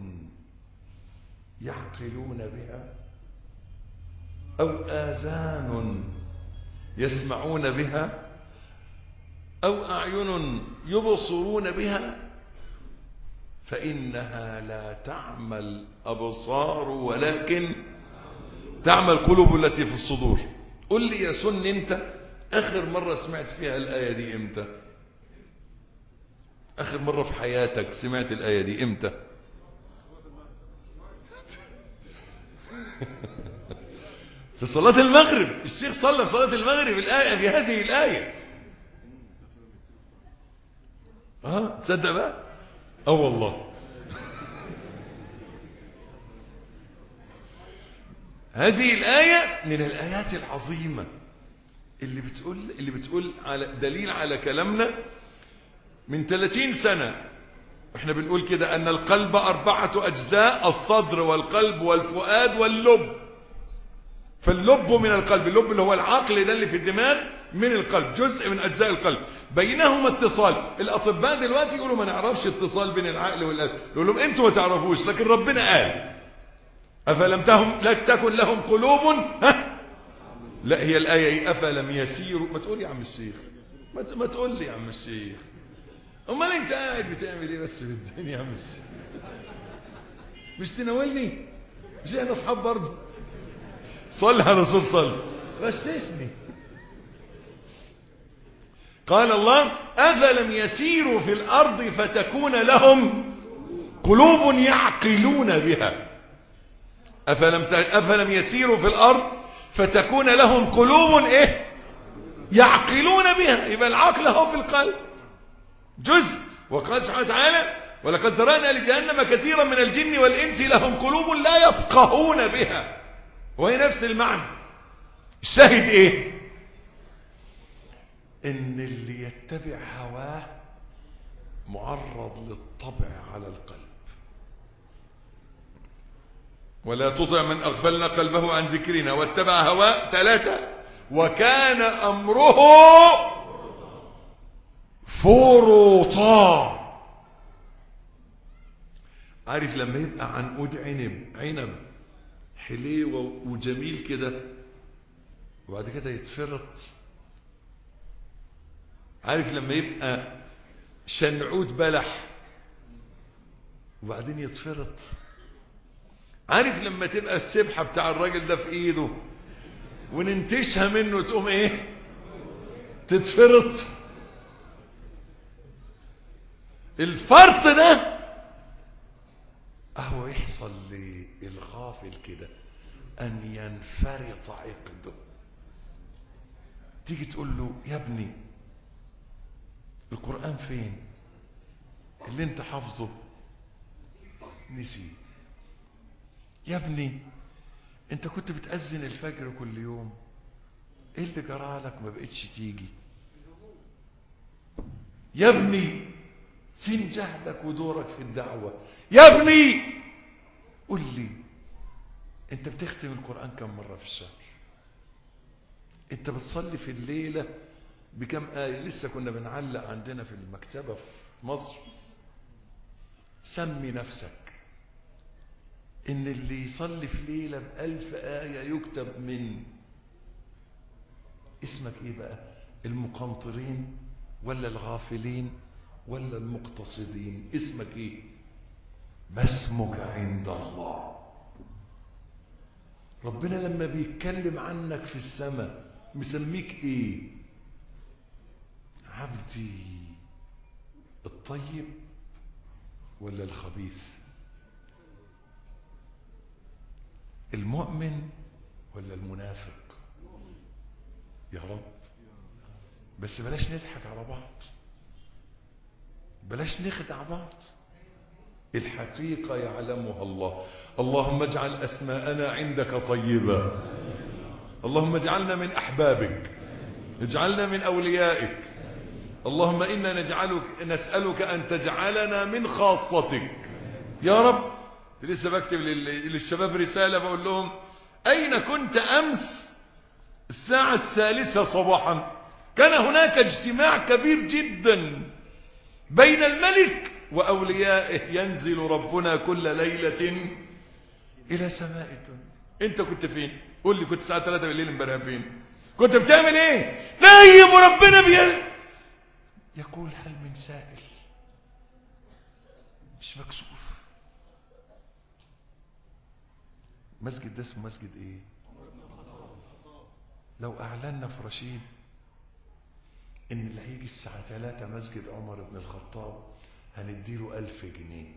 يعقلون بها أو آذان يسمعون بها أو أعين يبصرون بها فإنها لا تعمى الأبصار ولكن تعمى القلوب التي في الصدور قل لي يا سن انت آخر مرة سمعت فيها الآية دي امتى آخر مرة في حياتك سمعت الآية دي امتى في صلاة المغرب الشيخ صلى في صلاة المغرب الآية في هذه الآية اه تصدق بقى اه والله هذه الآية من الآيات العظيمة اللي بتقول اللي بتقول على دليل على كلامنا من 30 سنة احنا بنقول كده ان القلب اربعة اجزاء الصدر والقلب والفؤاد واللب فاللب من القلب اللب اللي هو العقل ده اللي في الدماغ من القلب جزء من اجزاء القلب بينهما اتصال الاطباء دلوقتي يقولوا ما نعرفش اتصال بين العقل والقلب يقول لهم انتوا ما تعرفوش لكن ربنا قال افلم تهم لا تكن لهم قلوب ها لا هي الايه ايه افلم يسيروا ما تقول يا عم الشيخ ما ما تقول لي يا عم الشيخ امال انت قاعد بتعمل ايه بس في الدنيا يا عم الشيخ مش تناولني مش احنا اصحاب برضه صل على الرسول صل غششني قال الله أفلم يسيروا في الأرض فتكون لهم قلوب يعقلون بها أفلم, أفلم يسيروا في الأرض فتكون لهم قلوب إيه يعقلون بها يبقى العقل هو في القلب جزء وقال سبحانه وتعالى ولقد ذرأنا لجهنم كثيرا من الجن والإنس لهم قلوب لا يفقهون بها وهي نفس المعنى الشاهد ايه ان اللي يتبع هواه معرض للطبع على القلب ولا تطع من اغفلنا قلبه عن ذكرنا واتبع هواه ثلاثة وكان امره فرطا عارف لما يبقى عنقود عنب عنب حليوة وجميل كده وبعد كده يتفرط عارف لما يبقى شنعود بلح وبعدين يتفرط عارف لما تبقى السبحة بتاع الراجل ده في ايده وننتشها منه تقوم ايه تتفرط الفرط ده اهو يحصل للغافل كده ان ينفرط عقده تيجي تقول له يا ابني القرآن فين اللي انت حافظه نسي يا ابني انت كنت بتأذن الفجر كل يوم ايه اللي جرالك ما بقتش تيجي يا ابني فين جهدك ودورك في الدعوة يا ابني قل لي انت بتختم القرآن كم مرة في الشهر انت بتصلي في الليلة بكم آية لسه كنا بنعلق عندنا في المكتبة في مصر سمي نفسك ان اللي يصلي في ليلة بألف آية يكتب من اسمك ايه بقى المقنطرين ولا الغافلين ولا المقتصدين اسمك ايه ما اسمك عند الله ربنا لما بيتكلم عنك في السماء مسميك ايه عبدي الطيب ولا الخبيث المؤمن ولا المنافق يا رب بس بلاش نضحك على بعض بلاش نخدع بعض الحقيقة يعلمها الله اللهم اجعل أسماءنا عندك طيبة اللهم اجعلنا من أحبابك اجعلنا من أوليائك اللهم إنا نجعلك نسألك أن تجعلنا من خاصتك يا رب لسه بكتب للشباب رسالة بقول لهم أين كنت أمس الساعة الثالثة صباحا كان هناك اجتماع كبير جدا بين الملك وأوليائه ينزل ربنا كل ليلة إلى سماء الدنيا أنت كنت فين قول لي كنت الساعة 3 بالليل امبارح فين كنت بتعمل ايه نايم وربنا بي يقول هل من سائل مش مكسوف مسجد ده اسمه مسجد ايه لو اعلنا في رشيد ان اللي هيجي الساعة 3 مسجد عمر بن الخطاب هنديله ألف جنيه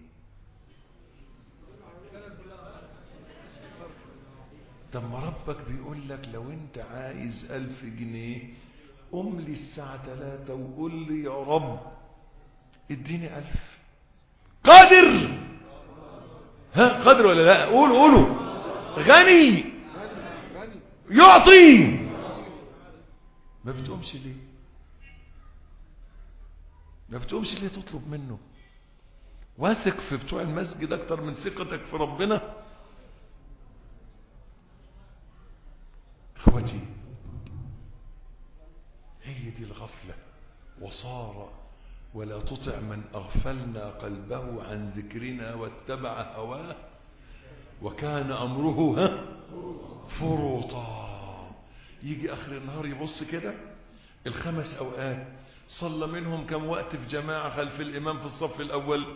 طب ما ربك بيقول لك لو انت عايز ألف جنيه قم لي الساعة 3 وقول لي يا رب اديني ألف قادر ها قادر ولا لا قولوا قولوا غني يعطي ما بتقومش ليه ما بتقومش ليه تطلب منه واثق في بتوع المسجد اكتر من ثقتك في ربنا اخوتي هي دي الغفلة وصار ولا تطع من اغفلنا قلبه عن ذكرنا واتبع هواه وكان امره ها فرطا يجي اخر النهار يبص كده الخمس اوقات صلى منهم كم وقت في جماعة خلف الامام في الصف الاول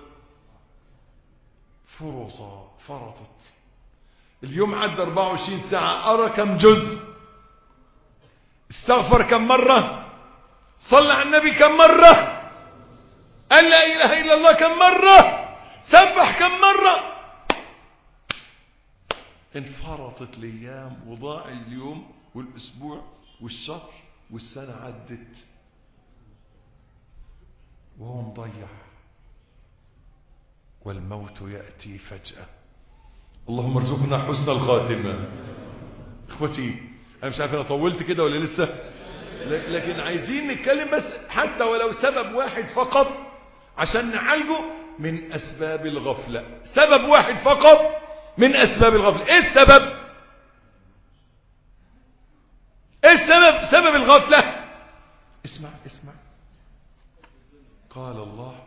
فرطا فرطت اليوم عدى 24 ساعة أرى كم جزء استغفر كم مرة صلى على النبي كم مرة قال لا إله إلا الله كم مرة سبح كم مرة انفرطت الأيام وضاع اليوم والأسبوع والشهر والسنة عدت وهو مضيع والموت يأتي فجأة اللهم ارزقنا حسن الخاتمة اخوتي انا مش عارف انا طولت كده ولا لسه ل- لكن عايزين نتكلم بس حتى ولو سبب واحد فقط عشان نعالجه من أسباب الغفلة سبب واحد فقط من أسباب الغفلة إيه السبب إيه السبب سبب الغفلة اسمع اسمع قال الله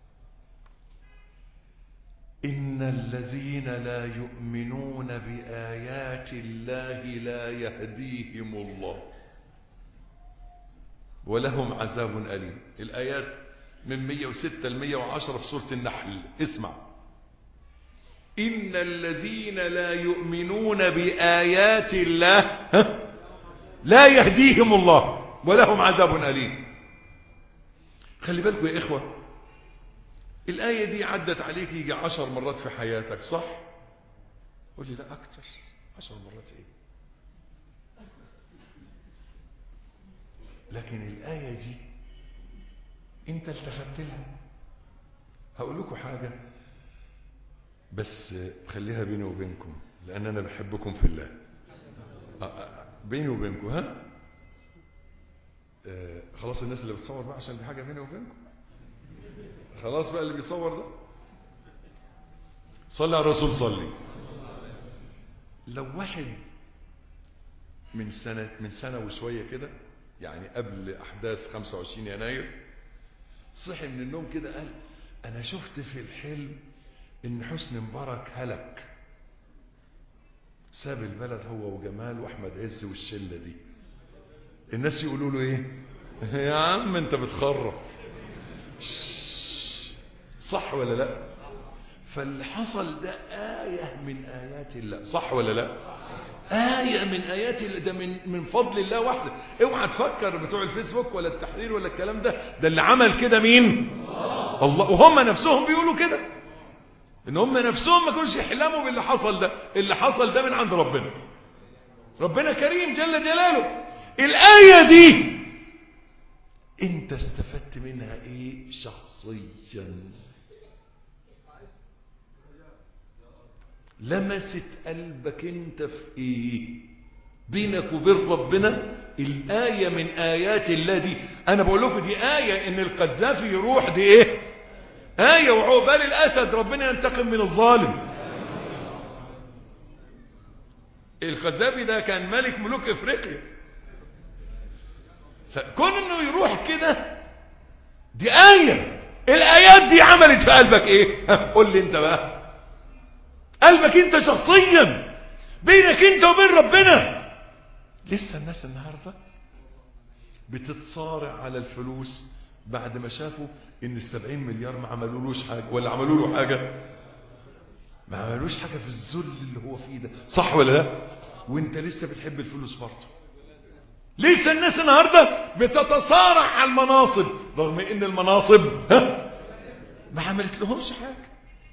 إن الذين لا يؤمنون بآيات الله لا يهديهم الله ولهم عذاب أليم الآيات من 106 ل 110 في سورة النحل اسمع إن الذين لا يؤمنون بآيات الله ها؟ لا يهديهم الله ولهم عذاب أليم خلي بالكم يا إخوة الآية دي عدت عليك يجي عشر مرات في حياتك صح قول لي لا أكتر عشر مرات إيه لكن الآية دي انت التفت لها هقول لكم حاجة بس خليها بيني وبينكم لأن أنا بحبكم في الله آه، آه، بيني وبينكم ها آه، خلاص الناس اللي بتصور بقى عشان دي حاجة بيني وبينكم خلاص بقى اللي بيصور ده صلي على الرسول صلي لو واحد من سنة من سنة وشوية كده يعني قبل أحداث 25 يناير صحي من النوم كده قال أنا شفت في الحلم إن حسني مبارك هلك ساب البلد هو وجمال وأحمد عز والشلة دي الناس يقولوا له إيه يا عم أنت بتخرف صح ولا لا فاللي حصل ده آية من آيات الله صح ولا لا آية من آيات الله ده من من فضل الله وحده اوعى تفكر بتوع الفيسبوك ولا التحرير ولا الكلام ده ده اللي عمل كده مين الله وهم نفسهم بيقولوا كده ان هم نفسهم ما كانوش يحلموا باللي حصل ده اللي حصل ده من عند ربنا ربنا كريم جل جلاله الآية دي انت استفدت منها ايه شخصيا لمست قلبك انت في ايه بينك وبين ربنا الآية من آيات الله دي أنا بقول لكم دي آية إن القذافي يروح دي إيه آية وعقبال الأسد ربنا ينتقم من الظالم القذافي ده كان ملك ملوك إفريقيا فكون إنه يروح كده دي آية الآيات دي عملت في قلبك إيه قول لي أنت بقى قلبك أنت شخصيا بينك أنت وبين ربنا لسه الناس النهاردة بتتصارع على الفلوس بعد ما شافوا ان السبعين مليار ما عملولوش حاجة ولا عملوا له حاجة ما عملوش حاجة في الذل اللي هو فيه ده صح ولا لا وانت لسه بتحب الفلوس برضه لسه الناس النهاردة بتتصارع على المناصب رغم ان المناصب ها ما عملت لهمش حاجة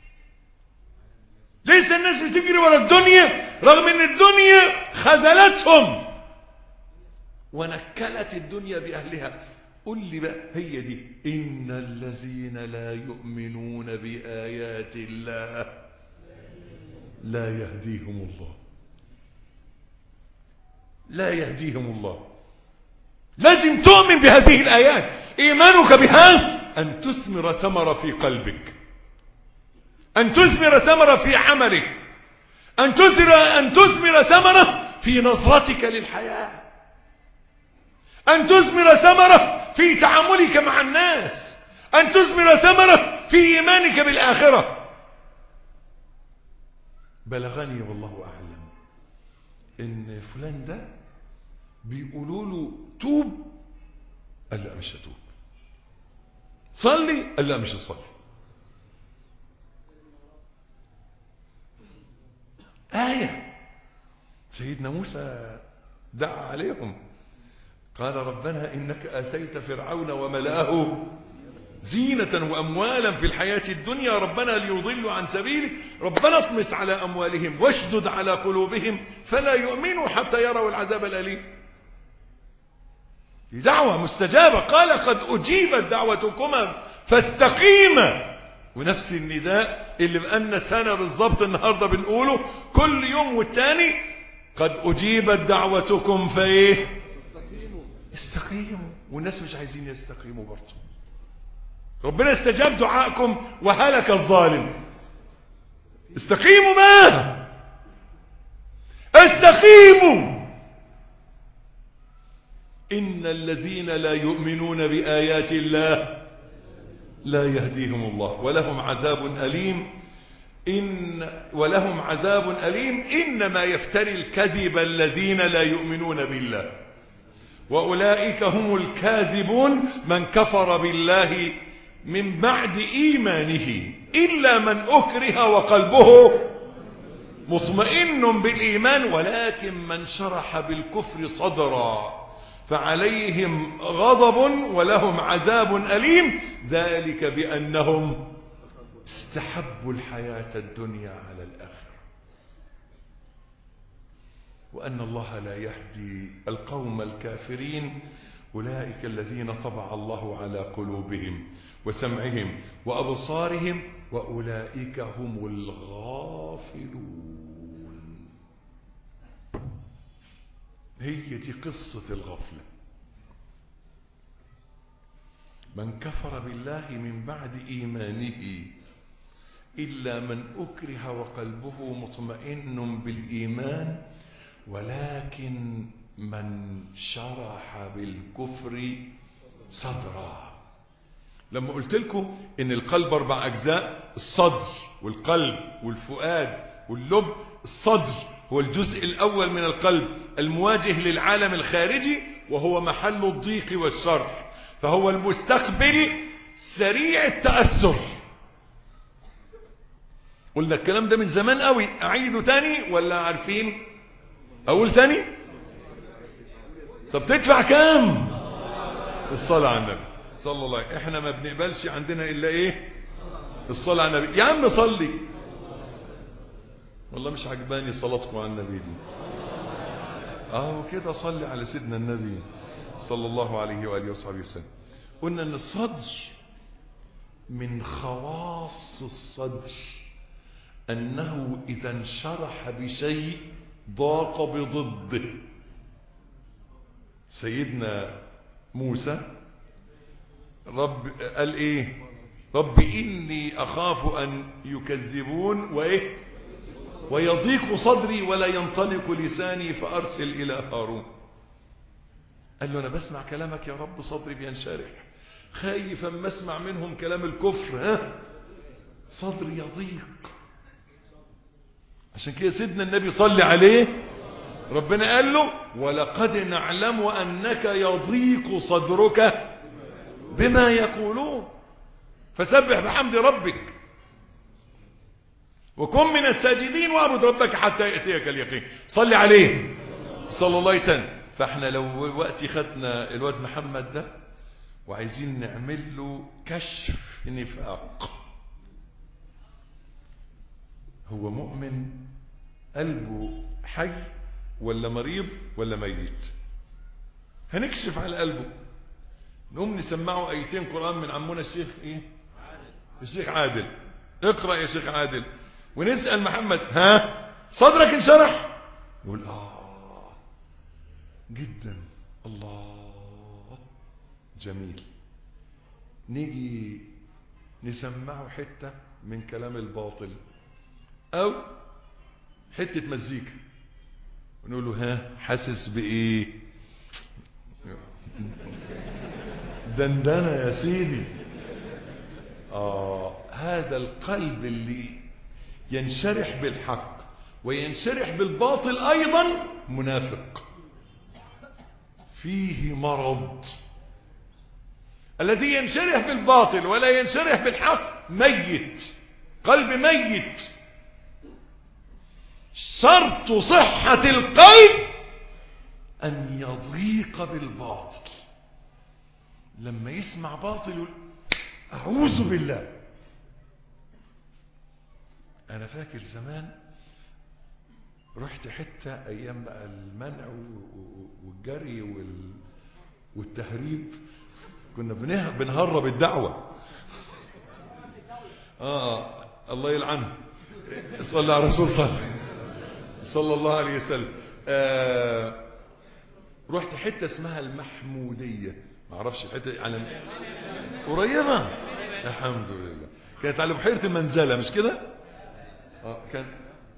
لسه الناس بتجري ورا الدنيا رغم ان الدنيا خذلتهم ونكلت الدنيا بأهلها قل لي بقى هي دي إن الذين لا يؤمنون بآيات الله لا يهديهم الله لا يهديهم الله لازم تؤمن بهذه الآيات إيمانك بها أن تثمر ثمرة في قلبك أن تثمر ثمرة في عملك أن تثمر, أن تثمر ثمرة في نظرتك للحياة أن تثمر ثمرة في تعاملك مع الناس أن تثمر ثمرة في إيمانك بالآخرة بلغني والله أعلم إن فلان ده بيقولوا له توب قال لا مش هتوب صلي قال لا مش هصلي آية سيدنا موسى دعا عليهم قال ربنا إنك آتيت فرعون وملأه زينة وأموالا في الحياة الدنيا ربنا ليضلوا عن سبيلك ربنا اطمس على أموالهم واشدد على قلوبهم فلا يؤمنوا حتى يروا العذاب الأليم دعوة مستجابة قال قد أجيبت دعوتكما فاستقيما ونفس النداء اللي بقالنا سنة بالظبط النهاردة بنقوله كل يوم والتاني قد أجيبت دعوتكم فايه استقيموا والناس مش عايزين يستقيموا برضه ربنا استجاب دعائكم وهلك الظالم استقيموا ما استقيموا إن الذين لا يؤمنون بآيات الله لا يهديهم الله ولهم عذاب أليم إن ولهم عذاب أليم إنما يفتري الكذب الذين لا يؤمنون بالله وأولئك هم الكاذبون من كفر بالله من بعد إيمانه إلا من أكره وقلبه مطمئن بالإيمان ولكن من شرح بالكفر صدرا فعليهم غضب ولهم عذاب أليم ذلك بأنهم استحبوا الحياة الدنيا على الآخرة وأن الله لا يهدي القوم الكافرين أولئك الذين طبع الله على قلوبهم وسمعهم وأبصارهم وأولئك هم الغافلون هي دي قصة الغفلة من كفر بالله من بعد إيمانه إلا من أكره وقلبه مطمئن بالإيمان ولكن من شرح بالكفر صدرا لما قلت لكم ان القلب اربع اجزاء الصدر والقلب والفؤاد واللب الصدر هو الجزء الاول من القلب المواجه للعالم الخارجي وهو محل الضيق والشر فهو المستقبل سريع التأثر قلنا الكلام ده من زمان قوي اعيده تاني ولا عارفين اقول تاني طب تدفع كام الصلاة على النبي صلى الله عليه احنا ما بنقبلش عندنا الا ايه الصلاة على النبي يا عم صلي والله مش عجباني صلاتكم على النبي دي اه كده صلي على سيدنا النبي صلى الله عليه وآله وصحبه وسلم قلنا ان الصدر من خواص الصدر انه اذا انشرح بشيء ضاق بضده سيدنا موسى رب قال ايه رب اني اخاف ان يكذبون وايه ويضيق صدري ولا ينطلق لساني فارسل الى هارون قال له انا بسمع كلامك يا رب صدري بينشرح خايف اما اسمع منهم كلام الكفر ها صدري يضيق عشان كده سيدنا النبي صلي عليه ربنا قال له ولقد نعلم انك يضيق صدرك بما يقولون فسبح بحمد ربك وكن من الساجدين واعبد ربك حتى يأتيك اليقين صل عليه صلى الله عليه وسلم فاحنا لو وقتي خدنا الواد محمد ده وعايزين نعمل له كشف نفاق هو مؤمن قلبه حي ولا مريض ولا ميت هنكشف على قلبه نقوم نسمعه ايتين قرآن من عمنا الشيخ ايه الشيخ عادل اقرأ يا شيخ عادل ونسأل محمد ها صدرك انشرح يقول اه جدا الله جميل نيجي نسمعه حتة من كلام الباطل او حتة مزيكا ونقول له ها حاسس بايه دندنة يا سيدي آه هذا القلب اللي ينشرح بالحق وينشرح بالباطل أيضا منافق فيه مرض الذي ينشرح بالباطل ولا ينشرح بالحق ميت قلب ميت شرط صحة القلب أن يضيق بالباطل لما يسمع باطل يقول أعوذ بالله أنا فاكر زمان رحت حتة أيام بقى المنع والجري وال... والتهريب كنا بنه... بنهرب الدعوة آه الله يلعنه صلى على الرسول صلى صلى الله عليه وسلم آه رحت حتة اسمها المحمودية ما اعرفش الحتة على قريبة الحمد لله كانت على بحيرة المنزلة مش كده اه كان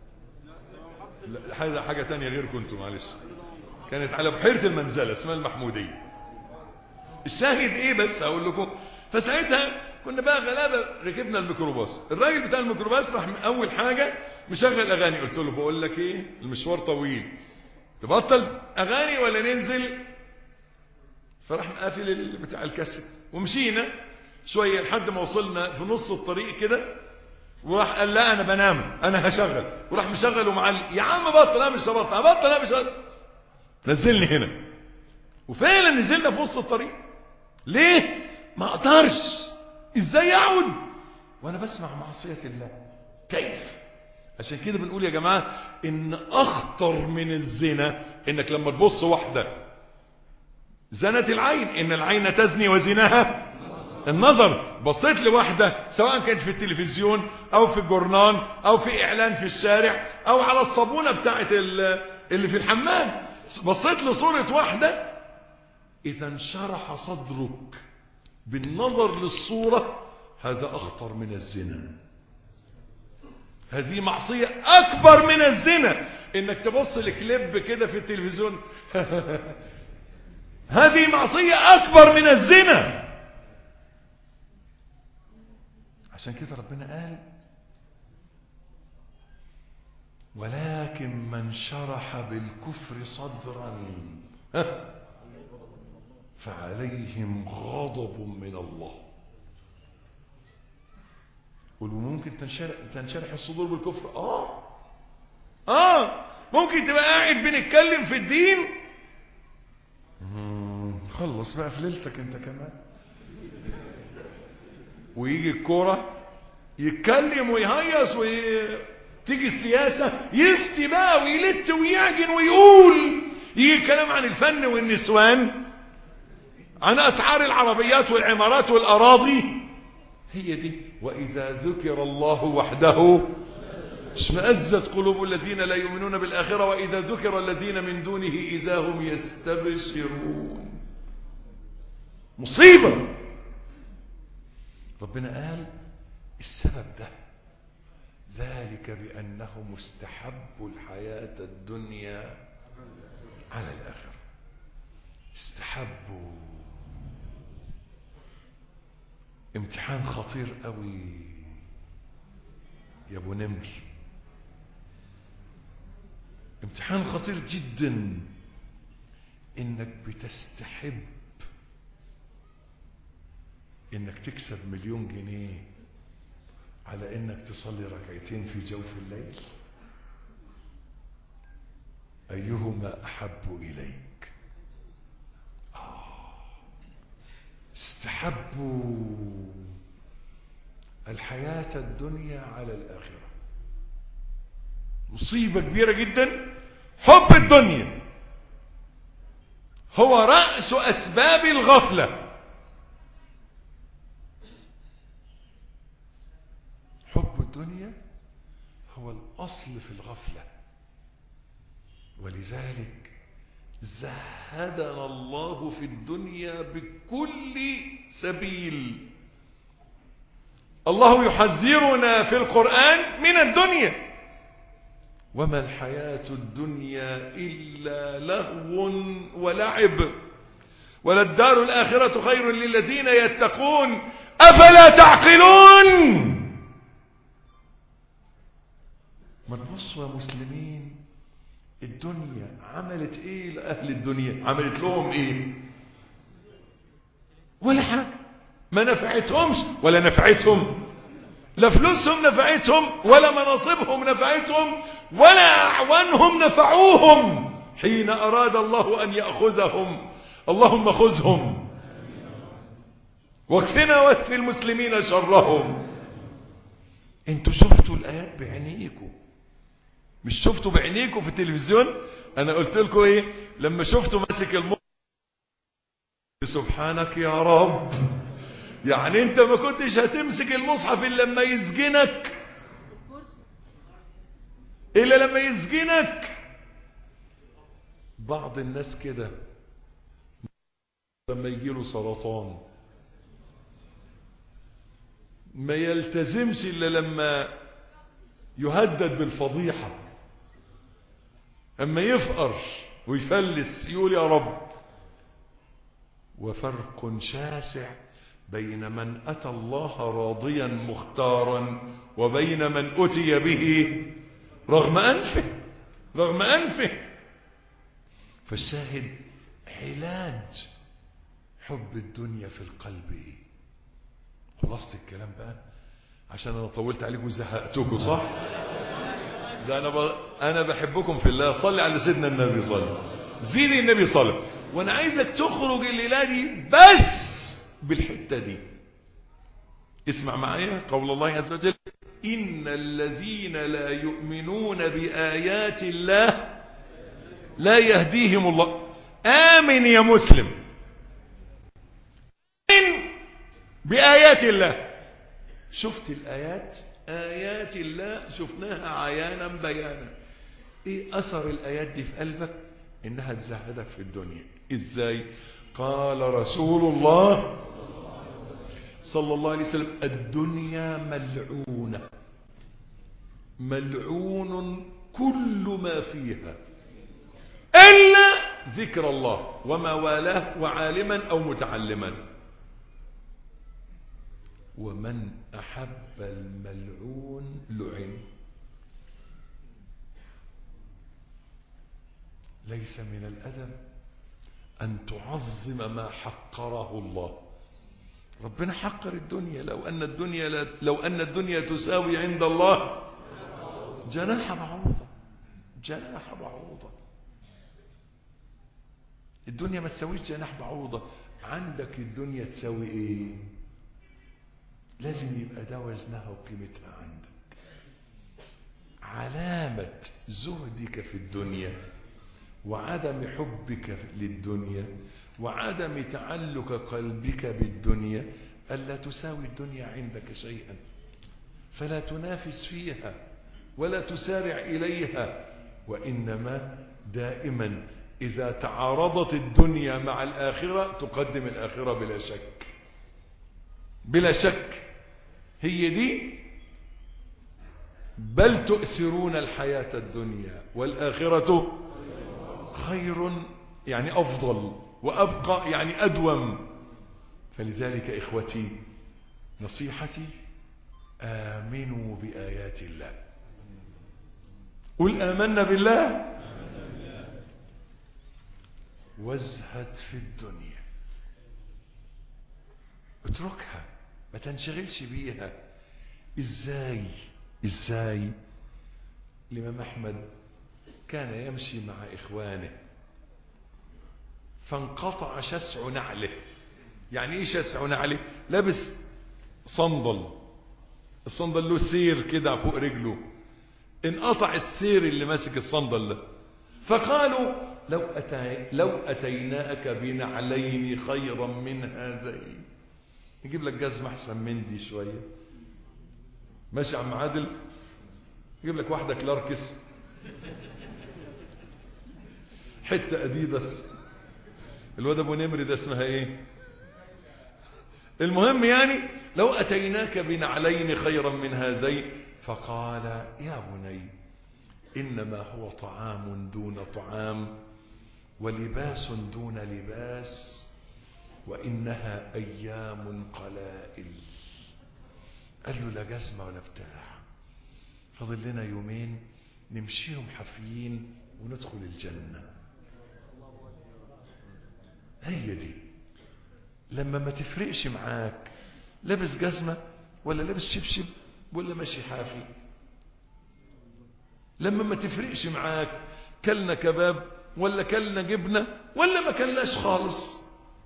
لا حاجة حاجة تانية غير كنتوا معلش كانت على بحيرة المنزلة اسمها المحمودية الشاهد ايه بس هقول لكم فساعتها كنا بقى غلابة ركبنا الميكروباص الراجل بتاع الميكروباص راح اول حاجة مشغل اغاني قلت له بقول لك ايه المشوار طويل تبطل اغاني ولا ننزل فراح مقافل ال- بتاع الكاسيت ومشينا شوية لحد ما وصلنا في نص الطريق كده وراح قال لا انا بنام انا هشغل وراح مشغل ومعلق يا عم بطل انا مش هبطل هبطل انا مش هبطل نزلني هنا وفعلا نزلنا في وسط الطريق ليه ما اقدرش ازاي اقعد وانا بسمع معصية الله كيف عشان كده بنقول يا جماعة ان اخطر من الزنا انك لما تبص واحدة زنت العين ان العين تزني وزناها النظر بصيت لواحدة سواء كانت في التلفزيون او في الجورنان او في اعلان في الشارع او على الصابونة بتاعت ال- اللي في الحمام بصيت لصورة واحدة اذا انشرح صدرك بالنظر للصورة هذا اخطر من الزنا هذه معصية اكبر من الزنا انك تبص لكليب كده في التلفزيون هذه معصية اكبر من الزنا عشان كده ربنا قال ولكن من شرح بالكفر صدرا ها، فعليهم غضب من الله قولوا ممكن تنشرح, تنشرح الصدور بالكفر اه اه ممكن تبقى قاعد بنتكلم في الدين مم، خلص بقى في ليلتك انت كمان ويجي الكوره يتكلم ويهيص وتيجي السياسة يفتي بقى ويلت ويعجن ويقول يجي الكلام عن الفن والنسوان عن أسعار العربيات والعمارات والأراضي هي دي وإذا ذكر الله وحده اشمأزت قلوب الذين لا يؤمنون بالآخرة وإذا ذكر الذين من دونه إذا هم يستبشرون مصيبة ربنا قال السبب ده ذلك بأنهم استحبوا الحياة الدنيا على الآخرة استحبوا امتحان خطير قوي يا ابو نمر امتحان خطير جدا انك بتستحب انك تكسب مليون جنيه على انك تصلي ركعتين في جوف الليل ايهما احب اليك آه. استحبوا الحياة الدنيا على الآخرة مصيبة كبيرة جدا حب الدنيا هو رأس أسباب الغفلة حب الدنيا هو الأصل في الغفلة ولذلك زهدنا الله في الدنيا بكل سبيل الله يحذرنا في القرآن من الدنيا وما الحياة الدنيا إلا لهو ولعب وللدار الآخرة خير للذين يتقون أفلا تعقلون ما تبصوا يا مسلمين الدنيا عملت ايه لأهل الدنيا عملت لهم ايه ولا حاجة ما نفعتهمش ولا نفعتهم لا فلوسهم نفعتهم ولا مناصبهم نفعتهم ولا أعوانهم نفعوهم حين أراد الله أن يأخذهم اللهم خذهم واكفنا واكفي المسلمين شرهم انتوا شفتوا الآيات بعينيكم مش شفتوا بعينيكم في التلفزيون انا قلت لكم ايه لما شفتوا ماسك المصحف سبحانك يا رب يعني انت ما كنتش هتمسك المصحف الا لما يسجنك الا لما يسجنك بعض الناس كده لما يجيله سرطان ما يلتزمش إلا لما يهدد بالفضيحة أما يفقر ويفلس يقول يا رب وفرق شاسع بين من أتى الله راضيا مختارا وبين من أتي به رغم أنفه رغم أنفه فالشاهد علاج حب الدنيا في القلب ايه خلاصة الكلام بقى عشان انا طولت عليكم وزهقتكم صح ده انا ب... انا بحبكم في الله صلي على سيدنا النبي صلى زيني النبي صلى وانا عايزك تخرج الليله دي بس بالحته دي اسمع معايا قول الله عز وجل ان الذين لا يؤمنون بايات الله لا يهديهم الله آمن يا مسلم آمن بآيات الله شفت الآيات آيات الله شفناها عيانا بيانا ايه أثر الآيات دي في قلبك إنها تزهدك في الدنيا إزاي قال رسول الله صلى الله عليه وسلم الدنيا ملعونة ملعون كل ما فيها إلا ذكر الله وما والاه وعالما أو متعلما ومن أحب الملعون لعن ليس من الأدب أن تعظم ما حقره الله ربنا حقر الدنيا لو أن الدنيا لا لو أن الدنيا تساوي عند الله جناح بعوضة جناح بعوضة الدنيا ما تساويش جناح بعوضة عندك الدنيا تساوي ايه لازم يبقى ده وزنها وقيمتها عندك علامة زهدك في الدنيا وعدم حبك للدنيا وعدم تعلق قلبك بالدنيا ألا تساوي الدنيا عندك شيئا فلا تنافس فيها ولا تسارع إليها وإنما دائما إذا تعارضت الدنيا مع الآخرة تقدم الآخرة بلا شك بلا شك هي دي بل تؤثرون الحياة الدنيا والآخرة خير يعني أفضل وأبقى يعني أدوم فلذلك إخوتي نصيحتي آمنوا بآيات الله قل آمنا بالله وازهد في الدنيا اتركها ما تنشغلش بيها ازاي ازاي الامام احمد كان يمشي مع اخوانه فانقطع شسع نعله يعني ايه شسع نعله لابس صندل الصندل له سير كده فوق رجله انقطع السير اللي ماسك الصندل ده فقالوا لو, أتي لو أتيناك بنعلين خيرا من هذين نجيب لك جزمة أحسن من دي شوية ماشي عم عادل نجيب لك واحدة كلاركس حتة أديدس الواد أبو نمر ده اسمها إيه المهم يعني لو أتيناك بنعلين خيرا من هذين فقال يا بني إنما هو طعام دون طعام ولباس دون لباس وإنها أيام قلائل قال له لا جزمة ولا بتاع فضل لنا يومين نمشيهم حافيين وندخل الجنة هي دي لما ما تفرقش معاك لابس جزمة ولا لابس شبشب ولا ماشي حافي لما ما تفرقش معاك كلنا كباب ولا كلنا جبنة ولا ما كلناش خالص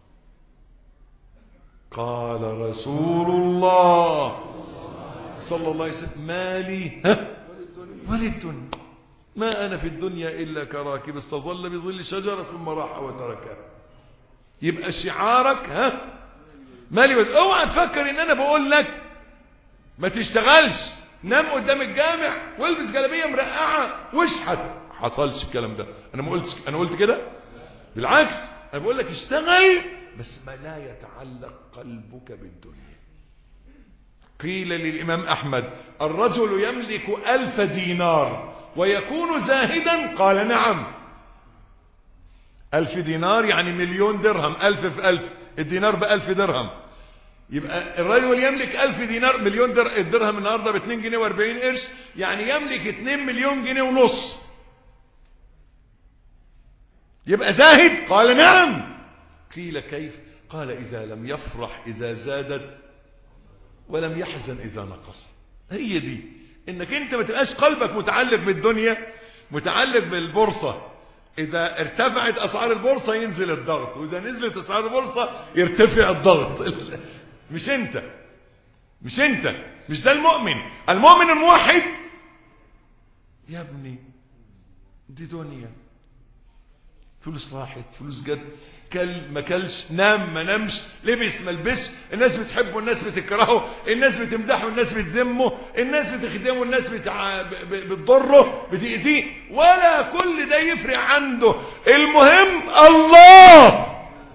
قال رسول الله صلى الله عليه وسلم مالي ها وللدنيا ما أنا في الدنيا إلا كراكب استظل بظل شجرة ثم راح وتركها يبقى شعارك ها مالي ولد اوعى تفكر ان انا بقول لك ما تشتغلش نام قدام الجامع والبس جلابيه مرقعه واشحت حصلش الكلام ده انا ما قلتش انا قلت كده بالعكس انا بقول لك اشتغل بس ما لا يتعلق قلبك بالدنيا قيل للإمام أحمد الرجل يملك ألف دينار ويكون زاهدا قال نعم ألف دينار يعني مليون درهم ألف في ألف الدينار بألف درهم يبقى الرجل يملك ألف دينار مليون در... الدرهم النهاردة باتنين جنيه واربعين قرش يعني يملك اتنين مليون جنيه ونص يبقى زاهد قال نعم قيل كيف قال إذا لم يفرح إذا زادت ولم يحزن إذا نقص هي دي انك انت ما تبقاش قلبك متعلق بالدنيا متعلق بالبورصة اذا ارتفعت اسعار البورصة ينزل الضغط واذا نزلت اسعار البورصة يرتفع الضغط مش انت مش انت مش ده المؤمن المؤمن الموحد يا ابني دي دنيا فلوس راحت فلوس جت كل ما كلش نام ما نامش لبس ما لبسش الناس بتحبه الناس بتكرهه الناس بتمدحه الناس بتذمه الناس بتخدمه الناس بتع... بتضره بتأذيه ولا كل ده يفرق عنده المهم الله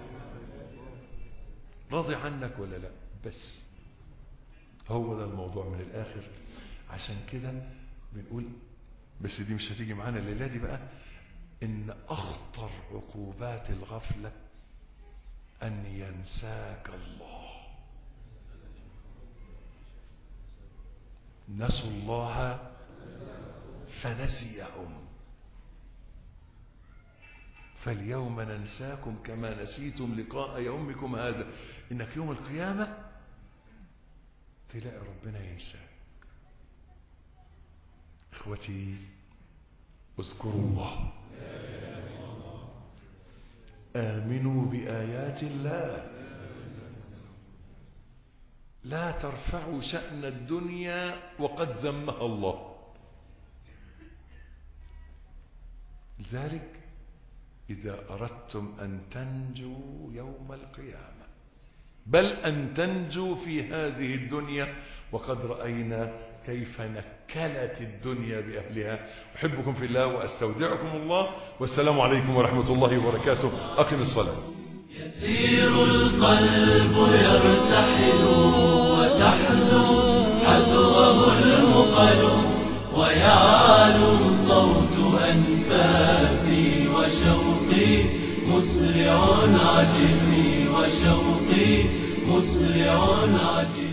راضي عنك ولا لا بس هو ده الموضوع من الاخر عشان كده بنقول بس دي مش هتيجي معانا الليله دي بقى ان اخطر عقوبات الغفله ان ينساك الله نسوا الله فنسيهم فاليوم ننساكم كما نسيتم لقاء يومكم هذا انك يوم القيامه تلاقي ربنا ينساك اخوتي اذكروا الله آمنوا بآيات الله لا ترفعوا شأن الدنيا وقد ذمها الله لذلك إذا أردتم أن تنجوا يوم القيامة بل أن تنجوا في هذه الدنيا وقد رأينا كيف نكلت الدنيا بأهلها أحبكم في الله وأستودعكم الله والسلام عليكم ورحمة الله وبركاته أقم الصلاة يسير القلب يرتحل وتحدو حذوه المقل ويعلو صوت أنفاسي وشوقي مسرع عجزي وشوقي مسرع عجزي